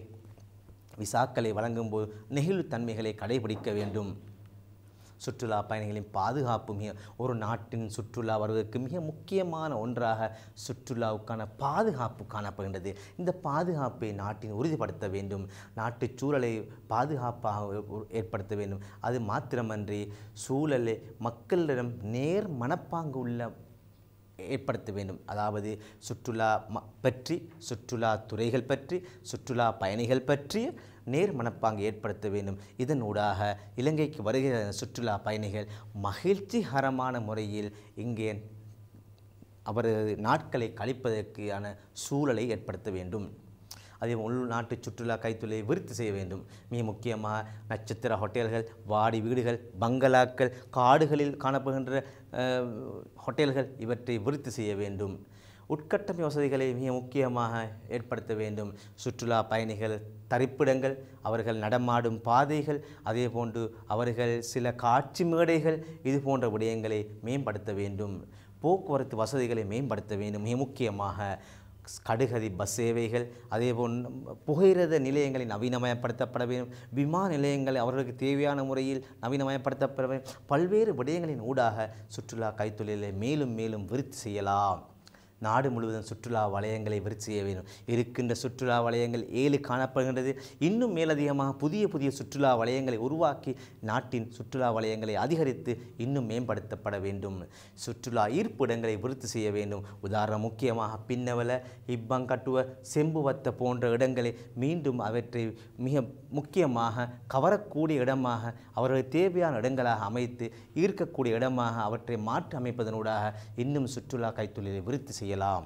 விசாக்களை வழங்கும்போது நெகிழ்வுத்தன்மைகளை கடைபிடிக்க வேண்டும் சுற்றுலா பயணிகளின் பாதுகாப்பு மிக ஒரு நாட்டின் சுற்றுலா வருவதற்கு மிக முக்கியமான ஒன்றாக சுற்றுலாவுக்கான பாதுகாப்பு காணப்படுகின்றது இந்த பாதுகாப்பை நாட்டின் உறுதிப்படுத்த வேண்டும் நாட்டுச் சூழலை பாதுகாப்பாக உ- ஏற்படுத்த வேண்டும் அது மாத்திரமன்றி சூழலை மக்களிடம் நேர் மனப்பாங்கு உள்ள ஏற்படுத்த வேண்டும் அதாவது சுற்றுலா ம பற்றி சுற்றுலா துறைகள் பற்றி சுற்றுலா பயணிகள் பற்றி நேர் மனப்பாங்கு ஏற்படுத்த வேண்டும் இதன் ஊடாக இலங்கைக்கு வருகிற சுற்றுலா பயணிகள் மகிழ்ச்சிகரமான முறையில் இங்கே அவரது நாட்களை கழிப்பதற்கான சூழலை ஏற்படுத்த வேண்டும் அதே உள்நாட்டு சுற்றுலா கைத்தொழிலை விருத்தி செய்ய வேண்டும் மிக முக்கியமாக நட்சத்திர ஹோட்டல்கள் வாடி வீடுகள் பங்களாக்கள் காடுகளில் காணப்படுகின்ற அஹ், ஹோட்டல்கள் இவற்றை விருத்தி செய்ய வேண்டும் உட்கட்டமை வசதிகளை மிக முக்கியமாக ஏற்படுத்த வேண்டும் சுற்றுலா பயணிகள் தரிப்பிடங்கள் அவர்கள் நடமாடும் பாதைகள் அதே போன்று அவர்கள் சில காட்சி மேடைகள் இது போன்ற விடயங்களை மேம்படுத்த வேண்டும் போக்குவரத்து வசதிகளை மேம்படுத்த வேண்டும் மிக முக்கியமாக கடுகதி பஸ் சேவைகள் அதேபோல் புகையிரத நிலையங்களை நவீனமயப்படுத்தப்பட வேண்டும் விமான நிலையங்கள் அவர்களுக்கு தேவையான முறையில் நவீனமயப்படுத்தப்பட வேண்டும் பல்வேறு விடயங்களின் ஊடாக சுற்றுலா கைத்தொழிலை மேலும் மேலும் விருத்தி செய்யலாம் நாடு முழுவதும் சுற்றுலா வலயங்களை விருத்தி செய்ய வேண்டும் இருக்கின்ற சுற்றுலா வலயங்கள் ஏழு காணப்படுகின்றது இன்னும் மேலதிகமாக புதிய புதிய சுற்றுலா வலயங்களை உருவாக்கி நாட்டின் சுற்றுலா வலயங்களை அதிகரித்து இன்னும் மேம்படுத்தப்பட வேண்டும் சுற்றுலா ஈர்ப்பு இடங்களை விருத்தி செய்ய வேண்டும் உதாரணம் முக்கியமாக பின்னவல இப்பங்கட்டுவ செம்புவத்த போன்ற இடங்களை மீண்டும் அவற்றை மிக முக்கியமாக கவரக்கூடிய இடமாக அவர்களுக்கு தேவையான இடங்களாக அமைத்து ஈர்க்கக்கூடிய இடமாக அவற்றை மாற்றி அமைப்பதனூடாக இன்னும் சுற்றுலா கைத்தொழிலை விருத்தி செய்யலாம்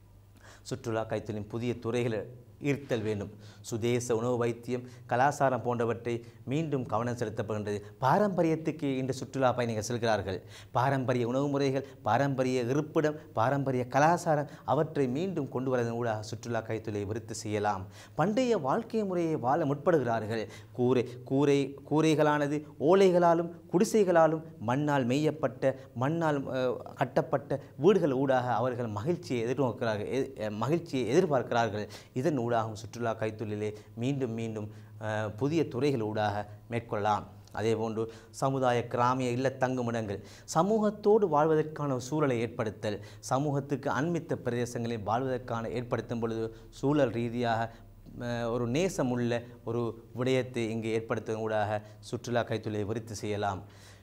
சுற்றுலா கைத்தொழிலின் புதிய துறைகளை ஈர்த்தல் வேண்டும் சுதேச உணவு வைத்தியம் கலாச்சாரம் போன்றவற்றை மீண்டும் கவனம் செலுத்தப்படுகின்றது பாரம்பரியத்துக்கு இன்று சுற்றுலா பயணிகள் செல்கிறார்கள் பாரம்பரிய உணவு முறைகள் பாரம்பரிய இருப்பிடம் பாரம்பரிய கலாச்சாரம் அவற்றை மீண்டும் கொண்டு வருவதன் ஊடாக சுற்றுலா கைத்தொழிலை விருத்தி செய்யலாம் பண்டைய வாழ்க்கை முறையை வாழ முற்படுகிறார்கள் கூரை கூரை கூரைகளானது ஓலைகளாலும் குடிசைகளாலும் மண்ணால் மேயப்பட்ட மண்ணால் அஹ், கட்டப்பட்ட வீடுகள் ஊடாக அவர்கள் மகிழ்ச்சியை எதிர்நோக்கிறார்கள் எ- அஹ், மகிழ்ச்சியை எதிர்பார்க்கிறார்கள் இதன் ஊடாகவும் சுற்றுலா கைத்தொழிலை மீண்டும் மீண்டும் அஹ், புதிய துறைகள் ஊடாக மேற்கொள்ளலாம் அதேபோன்று சமுதாய கிராமிய இல்ல தங்குமிடங்கள் சமூகத்தோடு வாழ்வதற்கான ஒரு சூழலை ஏற்படுத்தல் சமூகத்துக்கு அண்மித்த பிரதேசங்களில் வாழ்வதற்கான ஏற்படுத்தும் பொழுது சூழல் ரீதியாக அஹ், ஒரு நேசமுள்ள ஒரு விடயத்தை இங்கே ஏற்படுத்துவதன் ஊடாக சுற்றுலா கைத்தொழிலை விருத்தி செய்யலாம்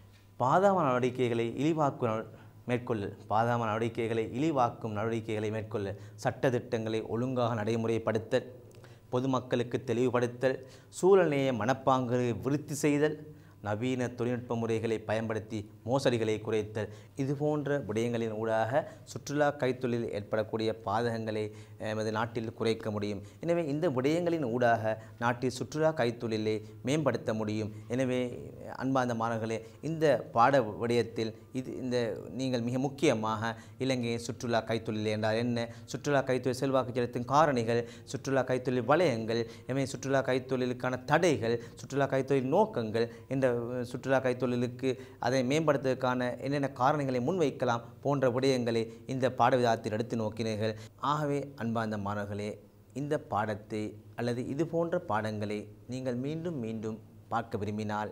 பாதாம நடவடிக்கைகளை இழிவாக்கும் நட- மேற்கொள்ளல் பாதாம நடவடிக்கைகளை இழிவாக்கும் நடவடிக்கைகளை மேற்கொள்ள சட்டதிட்டங்களை ஒழுங்காக நடைமுறைப்படுத்தல் பொதுமக்களுக்கு தெளிவுபடுத்தல் சூழல்நேய மனப்பாங்குகளை விருத்தி செய்தல் நவீன தொழில்நுட்ப முறைகளை பயன்படுத்தி மோசடிகளை குறைத்தல் இது போன்ற விடயங்களின் ஊடாக சுற்றுலா கைத்தொழிலில் ஏற்படக்கூடிய பாதகங்களை எமது நாட்டில் குறைக்க முடியும் எனவே இந்த விடயங்களின் ஊடாக நாட்டில் சுற்றுலா கைத்தொழிலை மேம்படுத்த முடியும் எனவே அன்பார்ந்த மாணவர்களே இந்த பாட விடயத்தில் இது இந்த நீங்கள் மிக முக்கியமாக இலங்கையின் சுற்றுலா கைத்தொழில் என்றால் என்ன சுற்றுலா கைத்தொழில் செல்வாக்கு செலுத்தும் காரணிகள் சுற்றுலா கைத்தொழில் வலயங்கள் எனவே சுற்றுலா கைத்தொழிலுக்கான தடைகள் சுற்றுலா கைத்தொழில் நோக்கங்கள் என்ற அஹ், சுற்றுலா கைத்தொழிலுக்கு அதை மேம்படுத்துவதற்கான என்னென்ன காரணங்களை முன்வைக்கலாம் போன்ற விடயங்களை இந்த பாடவிதாத்தில் எடுத்து நோக்கினீர்கள் ஆகவே அன்பார்ந்த மாணவர்களே இந்த பாடத்தை அல்லது இது போன்ற பாடங்களை நீங்கள் மீண்டும் மீண்டும் பார்க்க விரும்பினால்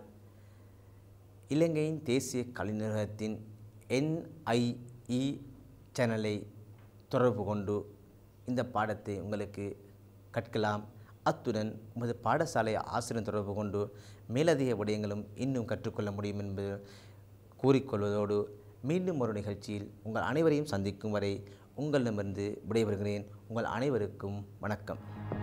இலங்கையின் தேசிய கலைஞரகத்தின் என்ஐஇ சேனலை தொடர்பு கொண்டு இந்த பாடத்தை உங்களுக்கு கற்கலாம் அத்துடன் உமது பாடசாலை ஆசிரியர் தொடர்பு கொண்டு மேலதிக விடயங்களும் இன்னும் கற்றுக்கொள்ள முடியும் என்பது கூறிக்கொள்வதோடு மீண்டும் ஒரு நிகழ்ச்சியில் உங்கள் அனைவரையும் சந்திக்கும் வரை உங்களிடமிருந்து விடைபெறுகிறேன் உங்கள் அனைவருக்கும் வணக்கம்